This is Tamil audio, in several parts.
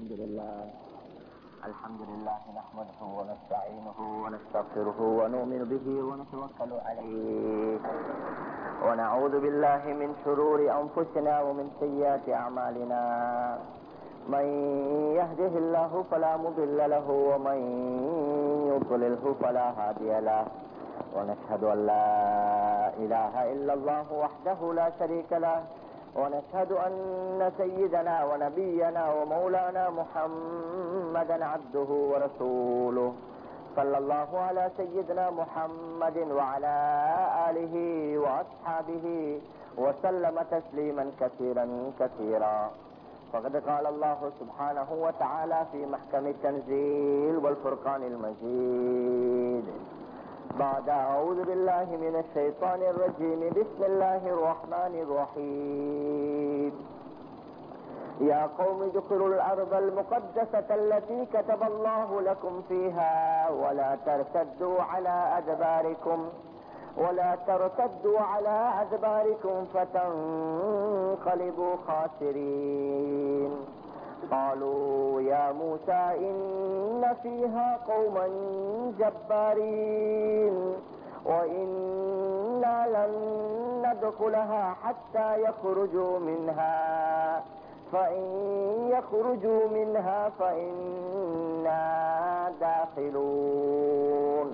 الحمد لله الحمد لله نحمده ونستعينه ونستغفره ونؤمن به ونتوكل عليه ونعوذ بالله من شرور أنفسنا ومن سيئات أعمالنا من يهده الله فلا مضل له ومن يضلله فلا هادي له ونشهد أن لا إله إلا الله وحده لا شريك له ونشهد أن سيدنا ونبينا ومولانا محمدا عبده ورسوله صلى الله على سيدنا محمد وعلى آله وأصحابه وسلم تسليما كثيرا كثيرا فقد قال الله سبحانه وتعالى في محكم التنزيل والفرقان المجيد بعد أعوذ بالله من الشيطان الرجيم بسم الله الرحمن الرحيم يا قوم ادخلوا الأرض المقدسة التي كتب الله لكم فيها ولا ترتدوا على أدباركم ولا ترتدوا على أدباركم فتنقلبوا خاسرين قالوا يا موسى إن فيها قوما جبارين وإنا لن ندخلها حتى يخرجوا منها فإن يخرجوا منها فإنا داخلون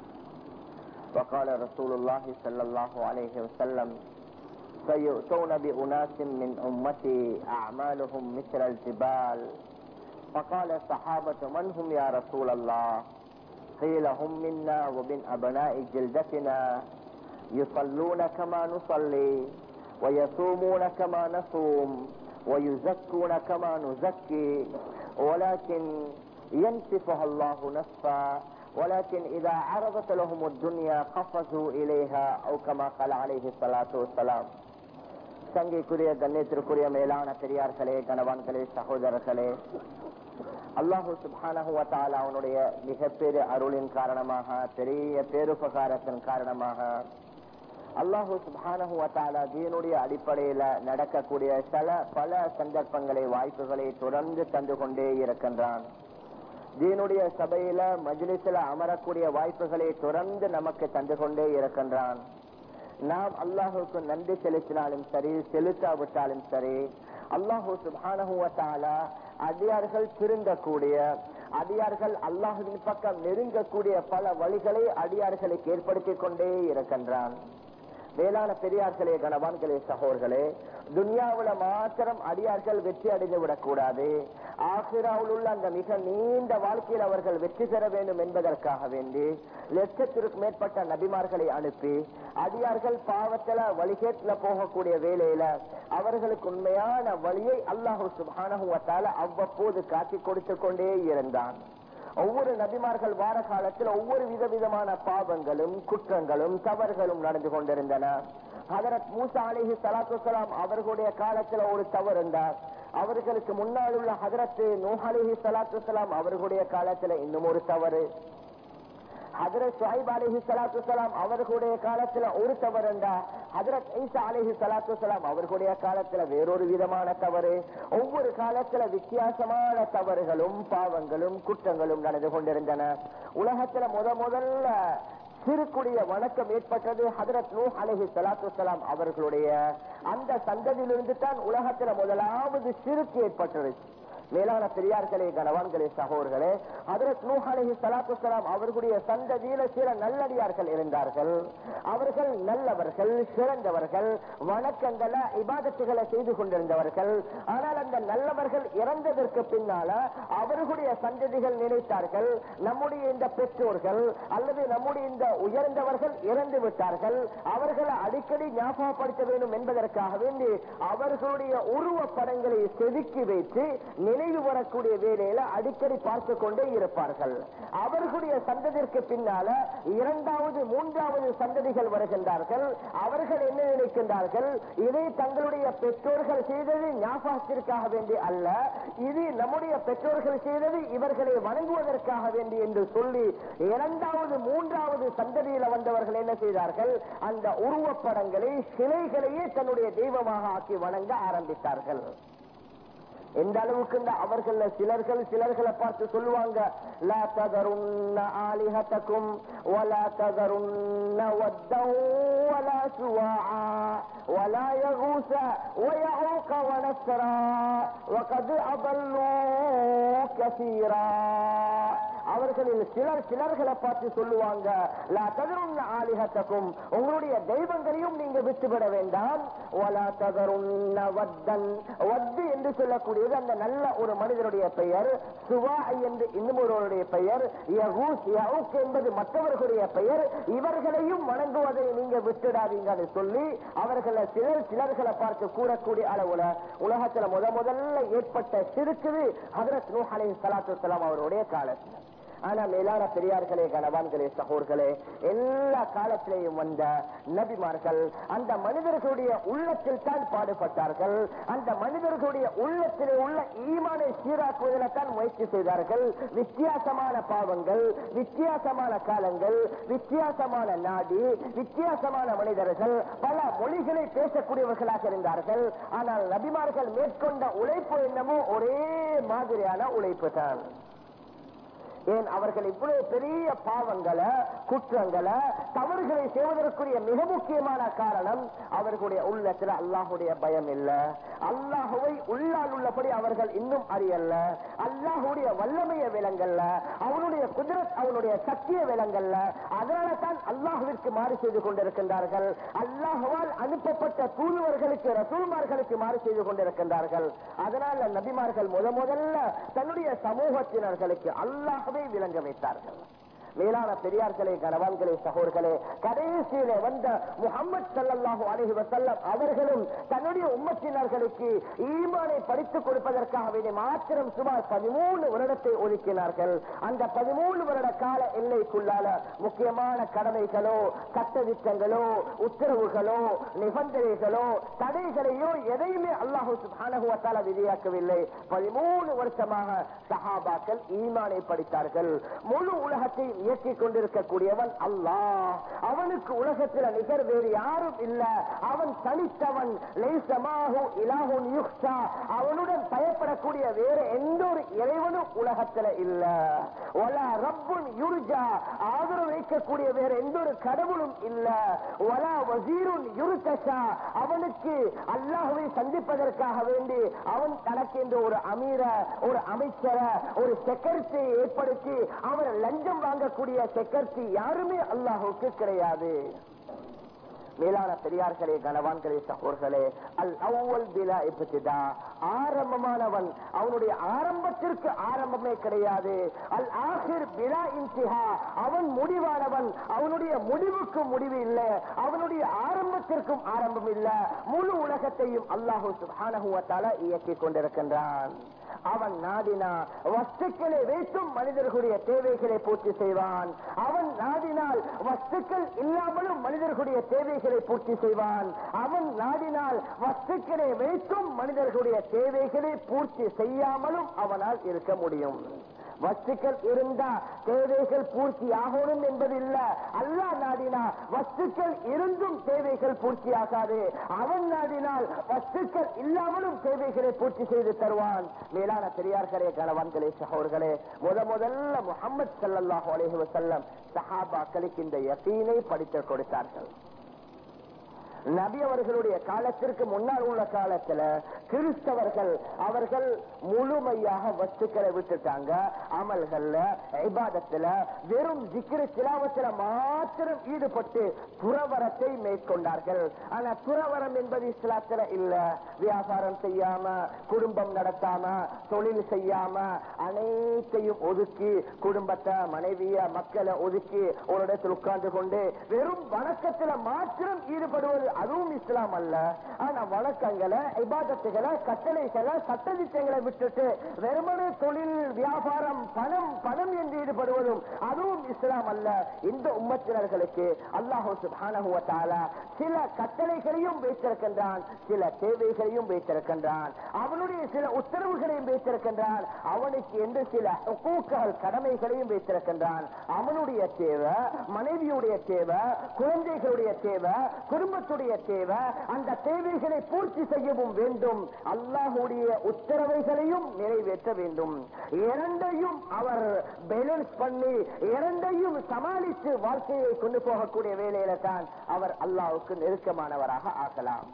وقال رسول الله صلى الله عليه وسلم سيؤتون بأناس من أمتي أعمالهم مثل الجبال فقال الصحابة من هم يا رسول الله قيل هم منا ومن أبناء جلدتنا يصلون كما نصلي ويصومون كما نصوم ويزكون كما نزكي ولكن ينسفها الله نسفا ولكن إذا عرضت لهم الدنيا قفزوا إليها أو كما قال عليه الصلاة والسلام சங்கைக்குரிய கண்ணியத்திற்குரிய மேலான பெரியார்களே கணவான்களே சகோதரர்களே அல்லாஹூ சுபானகுவத்தால் அவனுடைய மிகப்பெரிய அருளின் காரணமாக பெரிய பேருபகாரத்தின் காரணமாக அல்லாஹூ சுபானகுவத்தாலா தீனுடைய அடிப்படையில நடக்கக்கூடிய சில பல சந்தர்ப்பங்களை வாய்ப்புகளை தொடர்ந்து தந்து கொண்டே இருக்கின்றான் தீனுடைய சபையில மஜ்லிசில அமரக்கூடிய வாய்ப்புகளை தொடர்ந்து நமக்கு தந்து கொண்டே இருக்கின்றான் நாம் அல்லாஹுக்கு நன்றி செலுத்தினாலும் சரி செலுத்தாவிட்டாலும் சரி அல்லாஹூ சுபானகுவத்தாலா அடியார்கள் திருந்தக்கூடிய அடியார்கள் அல்லாஹுவின் பக்கம் நெருங்கக்கூடிய பல வழிகளை அடியார்களுக்கு ஏற்படுத்தி கொண்டே இருக்கின்றான் வேளாண் பெரியார்களே கணவான்களே சகோர்களே துனியாவுல மாத்திரம் அடியார்கள் வெற்றி அடைந்து விடக்கூடாது ஆசிராவில் உள்ள அந்த மிக நீண்ட வாழ்க்கையில் அவர்கள் வெற்றி பெற வேண்டும் என்பதற்காக வேண்டி லட்சத்திற்கு மேற்பட்ட நபிமார்களை அனுப்பி அடியார்கள் பாவத்துல வழிகேட்டுல போகக்கூடிய வேலையில அவர்களுக்கு உண்மையான வழியை அல்லாஹு சுபானகுவத்தால அவ்வப்போது காட்டி கொடுத்து கொண்டே இருந்தான் ஒவ்வொரு நபிமார்கள் வார காலத்தில் ஒவ்வொரு விதவிதமான பாவங்களும் குற்றங்களும் தவறுகளும் நடந்து கொண்டிருந்தன ஹதரத் மூசா அலிஹி சலாத்துலாம் அவர்களுடைய காலத்தில் ஒரு தவறு இருந்தார் அவர்களுக்கு முன்னால் உள்ள ஹதரத் நூஹ் அலிஹி சலாத்துலாம் அவர்களுடைய காலத்தில் இன்னும் ஒரு தவறு ஹதரத் சுஹைப் அலிஹி சலாத்து சலாம் அவர்களுடைய காலத்துல ஒரு தவறு என்றா ஹதரத் ஈசா அலிஹி சலாத்து சலாம் அவர்களுடைய காலத்துல வேறொரு விதமான தவறு ஒவ்வொரு காலத்துல வித்தியாசமான தவறுகளும் பாவங்களும் குற்றங்களும் நடந்து கொண்டிருந்தன உலகத்துல முத முதல்ல சிறுக்குடைய வணக்கம் ஏற்பட்டது ஹதரத் நூ அலஹி சலாத்து சலாம் அவர்களுடைய அந்த சந்ததியிலிருந்து தான் உலகத்துல முதலாவது சிறுக்கு ஏற்பட்டது மேலான பெரியார்களே கணவான்களே சகோர்களே அதற்கு நூஹாலி சலாத்து சலாம் அவர்களுடைய சந்ததியில சில நல்லடியார்கள் இருந்தார்கள் அவர்கள் நல்லவர்கள் சிறந்தவர்கள் வணக்கங்களை இபாதத்துகளை செய்து கொண்டிருந்தவர்கள் ஆனால் அந்த நல்லவர்கள் இறந்ததற்கு பின்னால அவர்களுடைய சந்ததிகள் நினைத்தார்கள் நம்முடைய இந்த பெற்றோர்கள் அல்லது நம்முடைய இந்த உயர்ந்தவர்கள் இறந்து விட்டார்கள் அவர்களை அடிக்கடி ஞாபகப்படுத்த வேண்டும் என்பதற்காக வேண்டி அவர்களுடைய உருவ படங்களை செதுக்கி வைத்து நினைவு வரக்கூடிய வேலையில அடிக்கடி பார்த்து கொண்டே இருப்பார்கள் அவர்களுடைய சந்ததிற்கு பின்னால இரண்டாவது மூன்றாவது சந்ததிகள் வருகின்றார்கள் அவர்கள் என்ன நினைக்கின்றார்கள் இதை தங்களுடைய பெற்றோர்கள் செய்தது ஞாபகத்திற்காக வேண்டி அல்ல இது நம்முடைய பெற்றோர்கள் செய்தது இவர்களை வணங்குவதற்காக வேண்டி என்று சொல்லி இரண்டாவது மூன்றாவது சந்ததியில வந்தவர்கள் என்ன செய்தார்கள் அந்த உருவப்படங்களை சிலைகளையே தன்னுடைய தெய்வமாக ஆக்கி வணங்க ஆரம்பித்தார்கள் எந்த அளவுக்கு அவர்கள் சிலர்கள் சிலர்களை பார்த்து சொல்லுவாங்க லா தகருன்ன ஆலிஹத்தக்கும் ولا تذرن ودا ولا سواعا ولا يغوث ويعوق ونسرا وقد أضلوا كثيرا அவர்களில் சிலர் சிலர்களை பார்த்து சொல்லுவாங்க லா தகருன்ன ஆலிஹத்தக்கும் உங்களுடைய தெய்வங்களையும் நீங்க விட்டுவிட வேண்டாம் ஒலா தகருன்ன வத்தன் வத்து என்று சொல்லக்கூடியது அந்த நல்ல ஒரு மனிதனுடைய பெயர் சுவா என்று இன்னும் ஒருவருடைய பெயர் யகூஸ் யவுக் என்பது மற்றவர்களுடைய பெயர் இவர்களையும் வணங்குவதை நீங்க விட்டுடாதீங்கன்னு சொல்லி அவர்களை சிலர் சிலர்களை பார்த்து கூறக்கூடிய அளவுல உலகத்துல முத முதல்ல ஏற்பட்ட சிறுக்குது ஹதரத் நூஹ் அலைஹி ஸலாத்து வஸலாம் அவருடைய காலத்துல ஆனா மேலான பெரியார்களே கணவான்களே சகோர்களே எல்லா காலத்திலேயும் வந்த நபிமார்கள் அந்த மனிதர்களுடைய உள்ளத்தில் தான் பாடுபட்டார்கள் அந்த மனிதர்களுடைய உள்ளத்திலே உள்ள ஈமானை சீராக்குவதில் தான் முயற்சி செய்தார்கள் வித்தியாசமான பாவங்கள் வித்தியாசமான காலங்கள் வித்தியாசமான நாடு வித்தியாசமான மனிதர்கள் பல மொழிகளை பேசக்கூடியவர்களாக இருந்தார்கள் ஆனால் நபிமார்கள் மேற்கொண்ட உழைப்பு என்னமோ ஒரே மாதிரியான உழைப்பு தான் ஏன் அவர்கள் இவ்வளவு பெரிய பாவங்களை குற்றங்களை தவறுகளை செய்வதற்குரிய மிக முக்கியமான காரணம் அவர்களுடைய உள்ளத்துல அல்லாஹுடைய பயம் இல்ல அல்லாஹுவை உள்ளால் உள்ளபடி அவர்கள் இன்னும் அறியல்ல அல்லாஹுடைய வல்லமைய விலங்கல்ல அவனுடைய குதிரத் அவனுடைய சக்திய விலங்கல்ல அதனால தான் அல்லாஹுவிற்கு மாறு செய்து கொண்டிருக்கின்றார்கள் அல்லாஹுவால் அனுப்பப்பட்ட தூதுவர்களுக்கு ரசூல்மார்களுக்கு மாறு செய்து கொண்டிருக்கின்றார்கள் அதனால நபிமார்கள் முத முதல்ல தன்னுடைய சமூகத்தினர்களுக்கு அல்லாஹுவை விளங்க வைத்தார்கள் மேலான பெரியார்களே கணவான்களே சகோர்களே கடைசியிலே வந்த முகமது சல்லாஹு அலஹி வசல்லம் அவர்களும் தன்னுடைய உம்மத்தினர்களுக்கு ஈமானை படித்துக் கொடுப்பதற்காக வேண்டிய மாத்திரம் சுமார் பதிமூணு வருடத்தை ஒதுக்கினார்கள் அந்த பதிமூணு வருட கால எல்லைக்குள்ளால முக்கியமான கடமைகளோ சட்டதிட்டங்களோ உத்தரவுகளோ நிபந்தனைகளோ தடைகளையோ எதையுமே அல்லாஹு சுபானகுவத்தால விதியாக்கவில்லை பதிமூணு வருஷமாக சஹாபாக்கள் ஈமானை படித்தார்கள் முழு உலகத்தை இயக்கிக் கொண்டிருக்கக்கூடியவன் அல்லாஹ் அவனுக்கு உலகத்தில் நிகர் வேறு யாரும் இல்ல அவன் தனித்தவன் லைசமாஹு இலாஹுன் யுக்ஷா அவனுடன் பயப்படக்கூடிய வேற எந்த ஒரு இறைவனும் உலகத்துல இல்ல ஒலா ரப்புன் யுர்ஜா ஆதரவு வைக்கக்கூடிய வேற எந்த ஒரு கடவுளும் இல்ல ஒலா வசீருன் யுருத்தஷா அவனுக்கு அல்லாஹுவை சந்திப்பதற்காக வேண்டி அவன் தனக்கு என்று ஒரு அமீர ஒரு அமைச்சரை ஒரு செக்ரட்டரியை ஏற்படுத்தி அவர் லஞ்சம் வாங்கக்கூடிய செக்ரட்டரி யாருமே அல்லாஹுக்கு கிடையாது மேலான பெரியார்களே கனவான்களே சகோர்களே அல் அவ்வல் பிலா இப்படிதா ஆரம்பமானவன் அவனுடைய ஆரம்பத்திற்கு ஆரம்பமே கிடையாது அல் ஆஹிர் பிலா இன்சிஹா அவன் முடிவானவன் அவனுடைய முடிவுக்கு முடிவு இல்லை அவனுடைய ஆரம்பத்திற்கும் ஆரம்பம் இல்ல முழு உலகத்தையும் அல்லாஹு சுபானகுவத்தால இயக்கிக் கொண்டிருக்கின்றான் அவன் நாடினா வஸ்துக்களை வைத்தும் மனிதர்களுடைய தேவைகளை பூர்த்தி செய்வான் அவன் நாடினால் வஸ்துக்கள் இல்லாமலும் மனிதர்களுடைய தேவைகளை பூர்த்தி செய்வான் அவன் நாடினால் வஸ்துக்களை வைத்தும் மனிதர்களுடைய தேவைகளை பூர்த்தி செய்யாமலும் அவனால் இருக்க முடியும் வஸ்துக்கள் இருந்தா தேவைகள் பூர்த்தி ஆகணும் என்பது இல்ல அல்லா நாடினா வஸ்துக்கள் இருந்தும் தேவைகள் பூர்த்தி ஆகாது அவன் நாடினால் வஸ்துக்கள் இல்லாமலும் தேவைகளை பூர்த்தி செய்து தருவான் மேலான பெரியார்களே கணவான்களே சகோர்களே முத முதல்ல முகமது சல்லாஹூ அலேஹி வசல்லம் சஹாபாக்களுக்கு இந்த யசீனை படித்து கொடுத்தார்கள் நபி அவர்களுடைய காலத்திற்கு முன்னால் உள்ள காலத்துல கிறிஸ்தவர்கள் அவர்கள் முழுமையாக வஸ்துக்களை விட்டுட்டாங்க அமல்கள்ல ஐபாதத்துல வெறும் ஜிக்கிர சிலாவத்துல மாத்திரம் ஈடுபட்டு துறவரத்தை மேற்கொண்டார்கள் ஆனா துறவரம் என்பது இஸ்லாத்துல இல்ல வியாபாரம் செய்யாம குடும்பம் நடத்தாம தொழில் செய்யாம அனைத்தையும் ஒதுக்கி குடும்பத்தை மனைவிய மக்களை ஒதுக்கி ஒரு இடத்தில் உட்கார்ந்து கொண்டு வெறும் வணக்கத்துல மாத்திரம் ஈடுபடுவது அதுவும் இஸ்லாம் அல்ல ஆனா வழக்கங்களை இபாதத்துகளை கட்டளைகளை சட்டதிட்டங்களை விட்டுட்டு வெறுமனே தொழில் வியாபாரம் பணம் பணம் என்று ஈடுபடுவதும் அதுவும் இஸ்லாம் அல்ல இந்த உம்மத்தினர்களுக்கு அல்லாஹூ சுபானகுவத்தால சில கட்டளைகளையும் வைத்திருக்கின்றான் சில தேவைகளையும் வைத்திருக்கின்றான் அவனுடைய சில உத்தரவுகளையும் வைத்திருக்கின்றான் அவனுக்கு என்று சில ஹுக்கூக்கள் கடமைகளையும் வைத்திருக்கின்றான் அவனுடைய தேவை மனைவியுடைய தேவை குழந்தைகளுடைய தேவை குடும்பத்துடைய மக்களுடைய தேவை அந்த தேவைகளை பூர்த்தி செய்யவும் வேண்டும் அல்லாஹுடைய உத்தரவைகளையும் நிறைவேற்ற வேண்டும் இரண்டையும் அவர் பேலன்ஸ் பண்ணி இரண்டையும் சமாளித்து வாழ்க்கையை கொண்டு போகக்கூடிய வேலையில தான் அவர் அல்லாஹுக்கு நெருக்கமானவராக ஆகலாம்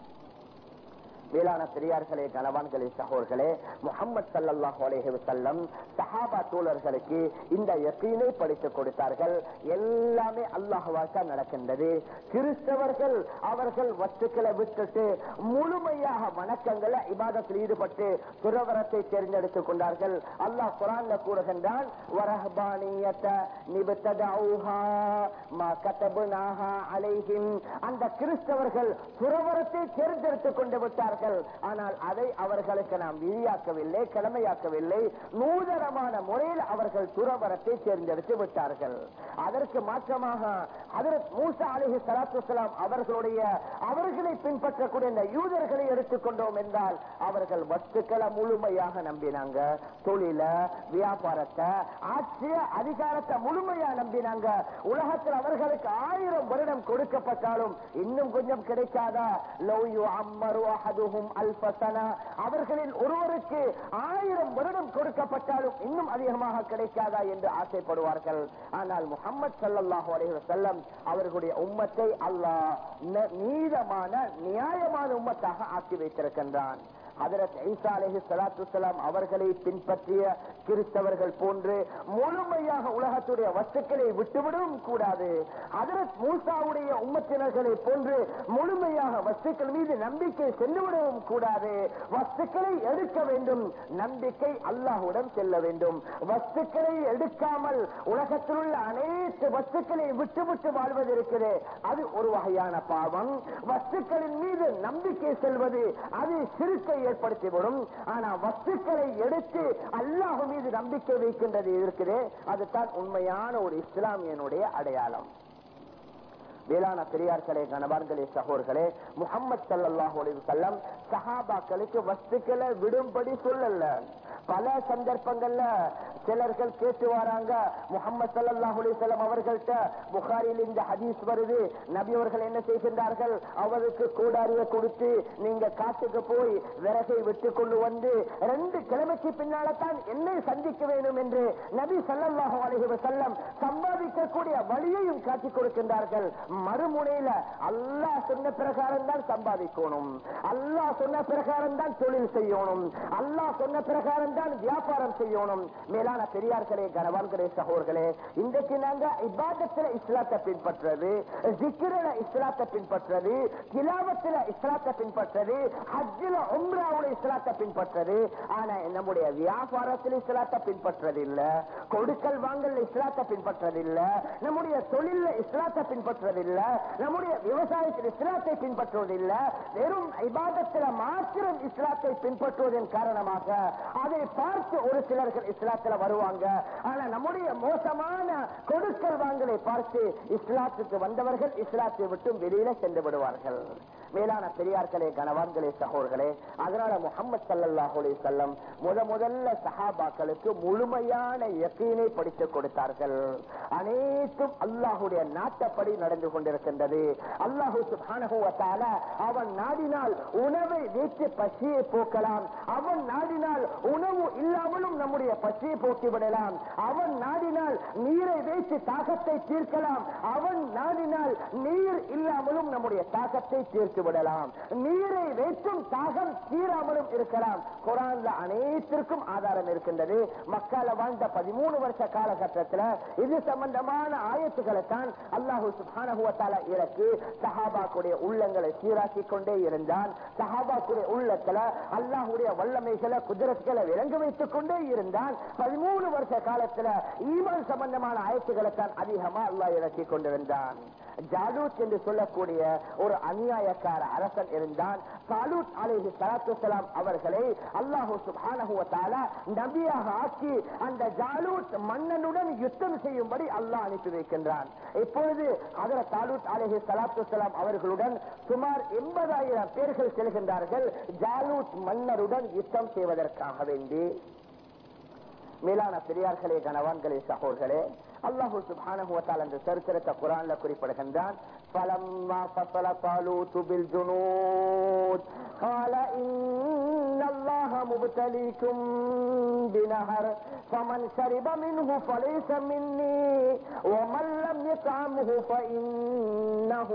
மேலான பெரியார்களே கணவான்களே சகோர்களே முகமது சல்லாஹ் அலேஹி வசல்லம் சஹாபா தோழர்களுக்கு இந்த யக்கீனை படித்துக் கொடுத்தார்கள் எல்லாமே அல்லாஹுவாக்கா நடக்கின்றது கிறிஸ்தவர்கள் அவர்கள் வத்துக்களை விட்டுட்டு முழுமையாக வணக்கங்களை இபாதத்தில் ஈடுபட்டு துறவரத்தை தேர்ந்தெடுத்துக் கொண்டார்கள் அல்லாஹ் குரான்ல கூறுகின்றான் வரஹ்பானியத்த நிபத்ததௌஹா மா கதபுனாஹா அலைஹிம் அந்த கிறிஸ்தவர்கள் துறவரத்தை தேர்ந்தெடுத்துக் கொண்டு விட்டார்கள் ஆனால் அதை அவர்களுக்கு நாம் விதியாக்கவில்லை கடமையாக்கவில்லை நூதனமான முறையில் அவர்கள் துறவரத்தை தேர்ந்தெடுத்து விட்டார்கள் அதற்கு மாற்றமாக அதற்கு மூசா அலிஹி சலாத்து அவர்களுடைய அவர்களை பின்பற்றக்கூடிய இந்த யூதர்களை எடுத்துக்கொண்டோம் என்றால் அவர்கள் வஸ்துக்களை முழுமையாக நம்பினாங்க தொழில வியாபாரத்தை ஆட்சிய அதிகாரத்தை முழுமையா நம்பினாங்க உலகத்தில் அவர்களுக்கு ஆயிரம் வருடம் கொடுக்கப்பட்டாலும் இன்னும் கொஞ்சம் கிடைக்காதா லவ் யூ அம்மரு அஹதுஹும் அல்ஃபசனா அவர்களில் ஒருவருக்கு ஆயிரம் வருடம் கொடுக்கப்பட்டாலும் இன்னும் அதிகமாக கிடைக்காதா என்று ஆசைப்படுவார்கள் ஆனால் முகமது சல்லல்லாஹு அலைஹி வஸல்லம் அவர்களுடைய உம்மத்தை அல்லாஹ் ந- நீதமான நியாயமான உம்மத்தாக ஆக்கி வைத்திருக்கின்றான் ஹதரத் ஈசா அலைஹி ஸலாத்து வஸலாம் அவர்களை பின்பற்றிய கிறிஸ்தவர்கள் போன்று முழுமையாக உலகத்துடைய வஸ்துக்களை விட்டுவிடவும் கூடாது ஹதரத் மூசாவுடைய உம்மத்தினர்களை போன்று முழுமையாக வஸ்துக்கள் மீது நம்பிக்கை சென்றுவிடவும் கூடாது வஸ்துக்களை எடுக்க வேண்டும் நம்பிக்கை அல்லாஹ்வுடன் செல்ல வேண்டும் வஸ்துக்களை எடுக்காமல் உலகத்தில் உள்ள அனைத்து வஸ்துக்களை விட்டுவிட்டு வாழ்வது இருக்குது அது ஒரு வகையான பாவம் வஸ்துக்களின் மீது நம்பிக்கை செல்வது அது சிறுக்கை ஏற்படுத்திவிடும் ஆனா வஸ்துக்களை எடுத்து அல்லாஹ் மீது நம்பிக்கை வைக்கின்றது இருக்குது அதுதான் உண்மையான ஒரு இஸ்லாமியனுடைய அடையாளம் வேளாண் பெரியார்களே கணவான்களே சகோர்களே முகமது சல்லாஹூ அலைஹி வஸல்லம் சஹாபாக்களுக்கு வஸ்துக்களை விடும்படி சொல்லல பல சந்தர்ப்பங்கள்ல சிலர்கள் கேட்டு வராங்க முகமது சல்லாஹூ அலைஹி வஸல்லம் அவர்கள்ட்ட புகாரில் இந்த ஹதீஸ் வருது நபி அவர்கள் என்ன செய்கின்றார்கள் அவருக்கு கூடாரிய கொடுத்து நீங்க காட்டுக்கு போய் விறகை விட்டு கொண்டு வந்து ரெண்டு கிழமைக்கு பின்னால தான் என்னை சந்திக்க வேண்டும் என்று நபி ஸல்லல்லாஹு அலைஹி வஸல்லம் சம்பாதிக்கக்கூடிய வழியையும் காட்டிக் கொடுக்கின்றார்கள் மறுமுனையில அல்லாஹ் சொன்ன பிரகாரம் தான் சம்பாதிக்கணும் அல்லாஹ் சொன்ன பிரகாரம் தான் தொழில் செய்யணும் அல்லாஹ் சொன்ன பிரகாரம் தான் வியாபாரம் செய்யணும் மேலான பெரியார்களே கனவான்களே சகோர்களே இன்றைக்கு நாங்க இபாதத்துல இஸ்லாத்தை பின்பற்றது ஜிக்கிரல இஸ்லாத்தை பின்பற்றது கிலாவத்துல இஸ்லாத்தை பின்பற்றது ஹஜ்ஜில உம்ராவுல இஸ்லாத்தை பின்பற்றது ஆனா நம்முடைய வியாபாரத்தில் இஸ்லாத்தை பின்பற்றது இல்ல கொடுக்கல் வாங்கல் இஸ்லாத்தை பின்பற்றது இல்ல நம்முடைய தொழில இஸ்லாத்தை பின்பற்றது இல்ல நம்முடைய விவசாயத்தில் இஸ்லாத்தை பின்பற்றுவது இல்ல வெறும் இபாதத்தில் மாத்திரம் இஸ்லாத்தை பின்பற்றுவதன் காரணமாக அதை பார்த்து ஒரு சிலர்கள் இஸ்லாத்துல வருவாங்க ஆனா நம்முடைய மோசமான கொடுக்கல் வாங்கலை பார்த்து இஸ்லாத்துக்கு வந்தவர்கள் இஸ்லாத்தை விட்டு வெளியில சென்று விடுவார்கள் மேலான பெரியார்களே கனவான்களே சகோர்களே அதனால முகமது சல்லல்லாஹு அலைஹி வஸல்லம் முத முதல்ல சஹாபாக்களுக்கு முழுமையான யக்கீனை படித்துக் கொடுத்தார்கள் அனைத்தும் அல்லாஹுடைய நாட்டப்படி நடந்து கொண்டிருக்கின்றது அல்லாஹு சுப்ஹானஹு வ தஆலா அவன் நாடினால் உணவை வைத்து பசியை போக்கலாம் அவன் நாடினால் உணவு இல்லாமலும் நம்முடைய பசியை போக்கி விடலாம் அவன் நாடினால் நீரை வைத்து தாகத்தை தீர்க்கலாம் அவன் நாடினால் நீர் இல்லாமலும் நம்முடைய தாகத்தை தீர்த்து விடலாம் நீரை வைத்தும் தாகம் தீராமலும் இருக்கலாம் குரான்ல அனைத்திற்கும் ஆதாரம் இருக்கின்றது மக்கால வாழ்ந்த பதிமூணு வருஷ காலகட்டத்தில் இது சம்பந்தமான ஆயத்துக்களை தான் அல்லாஹு சுப்ஹானஹு வ தஆலா இறக்கி சஹாபாக்குடைய உள்ளங்களை சீராக்கி கொண்டே இருந்தான் சஹாபாக்குடைய உள்ளத்துல அல்லாஹுடைய வல்லமைகளை குதிரத்துகளை விளங்க வைத்துக் கொண்டே இருந்தான் பதிமூணு வருஷ காலத்துல ஈமான் சம்பந்தமான ஆயத்துக்களை தான் அதிகமா அல்லாஹ் இறக்கி கொண்டிருந்தான் ஜாலூத் என்று சொல்லக்கூடிய ஒரு அநியாயக்கார அரசன் இருந்தான் சாலூத் அலைஹி ஸலாத்து வஸலாம் அவர்களை அல்லாஹு சுப்ஹானஹு வ தஆலா நபியாக ஆக்கி அந்த ஜாலூத் மன்னனுடன் யுத்தம் செய்யும்படி அல்லாஹ் அனுப்பி வைக்கின்றான் இப்பொழுது அதில் தாலூத் அலைஹி ஸலாத்து வஸலாம் அவர்களுடன் சுமார் எண்பதாயிரம் பேர்கள் செல்கின்றார்கள் ஜாலூத் மன்னருடன் யுத்தம் செய்வதற்காக வேண்டி மேலான பெரியார்களே கணவான்களே சகோர்களே அல்லாஹு சுப்ஹானஹு வ தஆலா இந்த சரித்திரத்தை குர்ஆன்ல குறிப்பிடுகின்றான் فلما فصل طالوت بالجنود قال إن الله مبتليكم بنهر فمن شرب منه فليس مني ومن لم يطعمه فإنه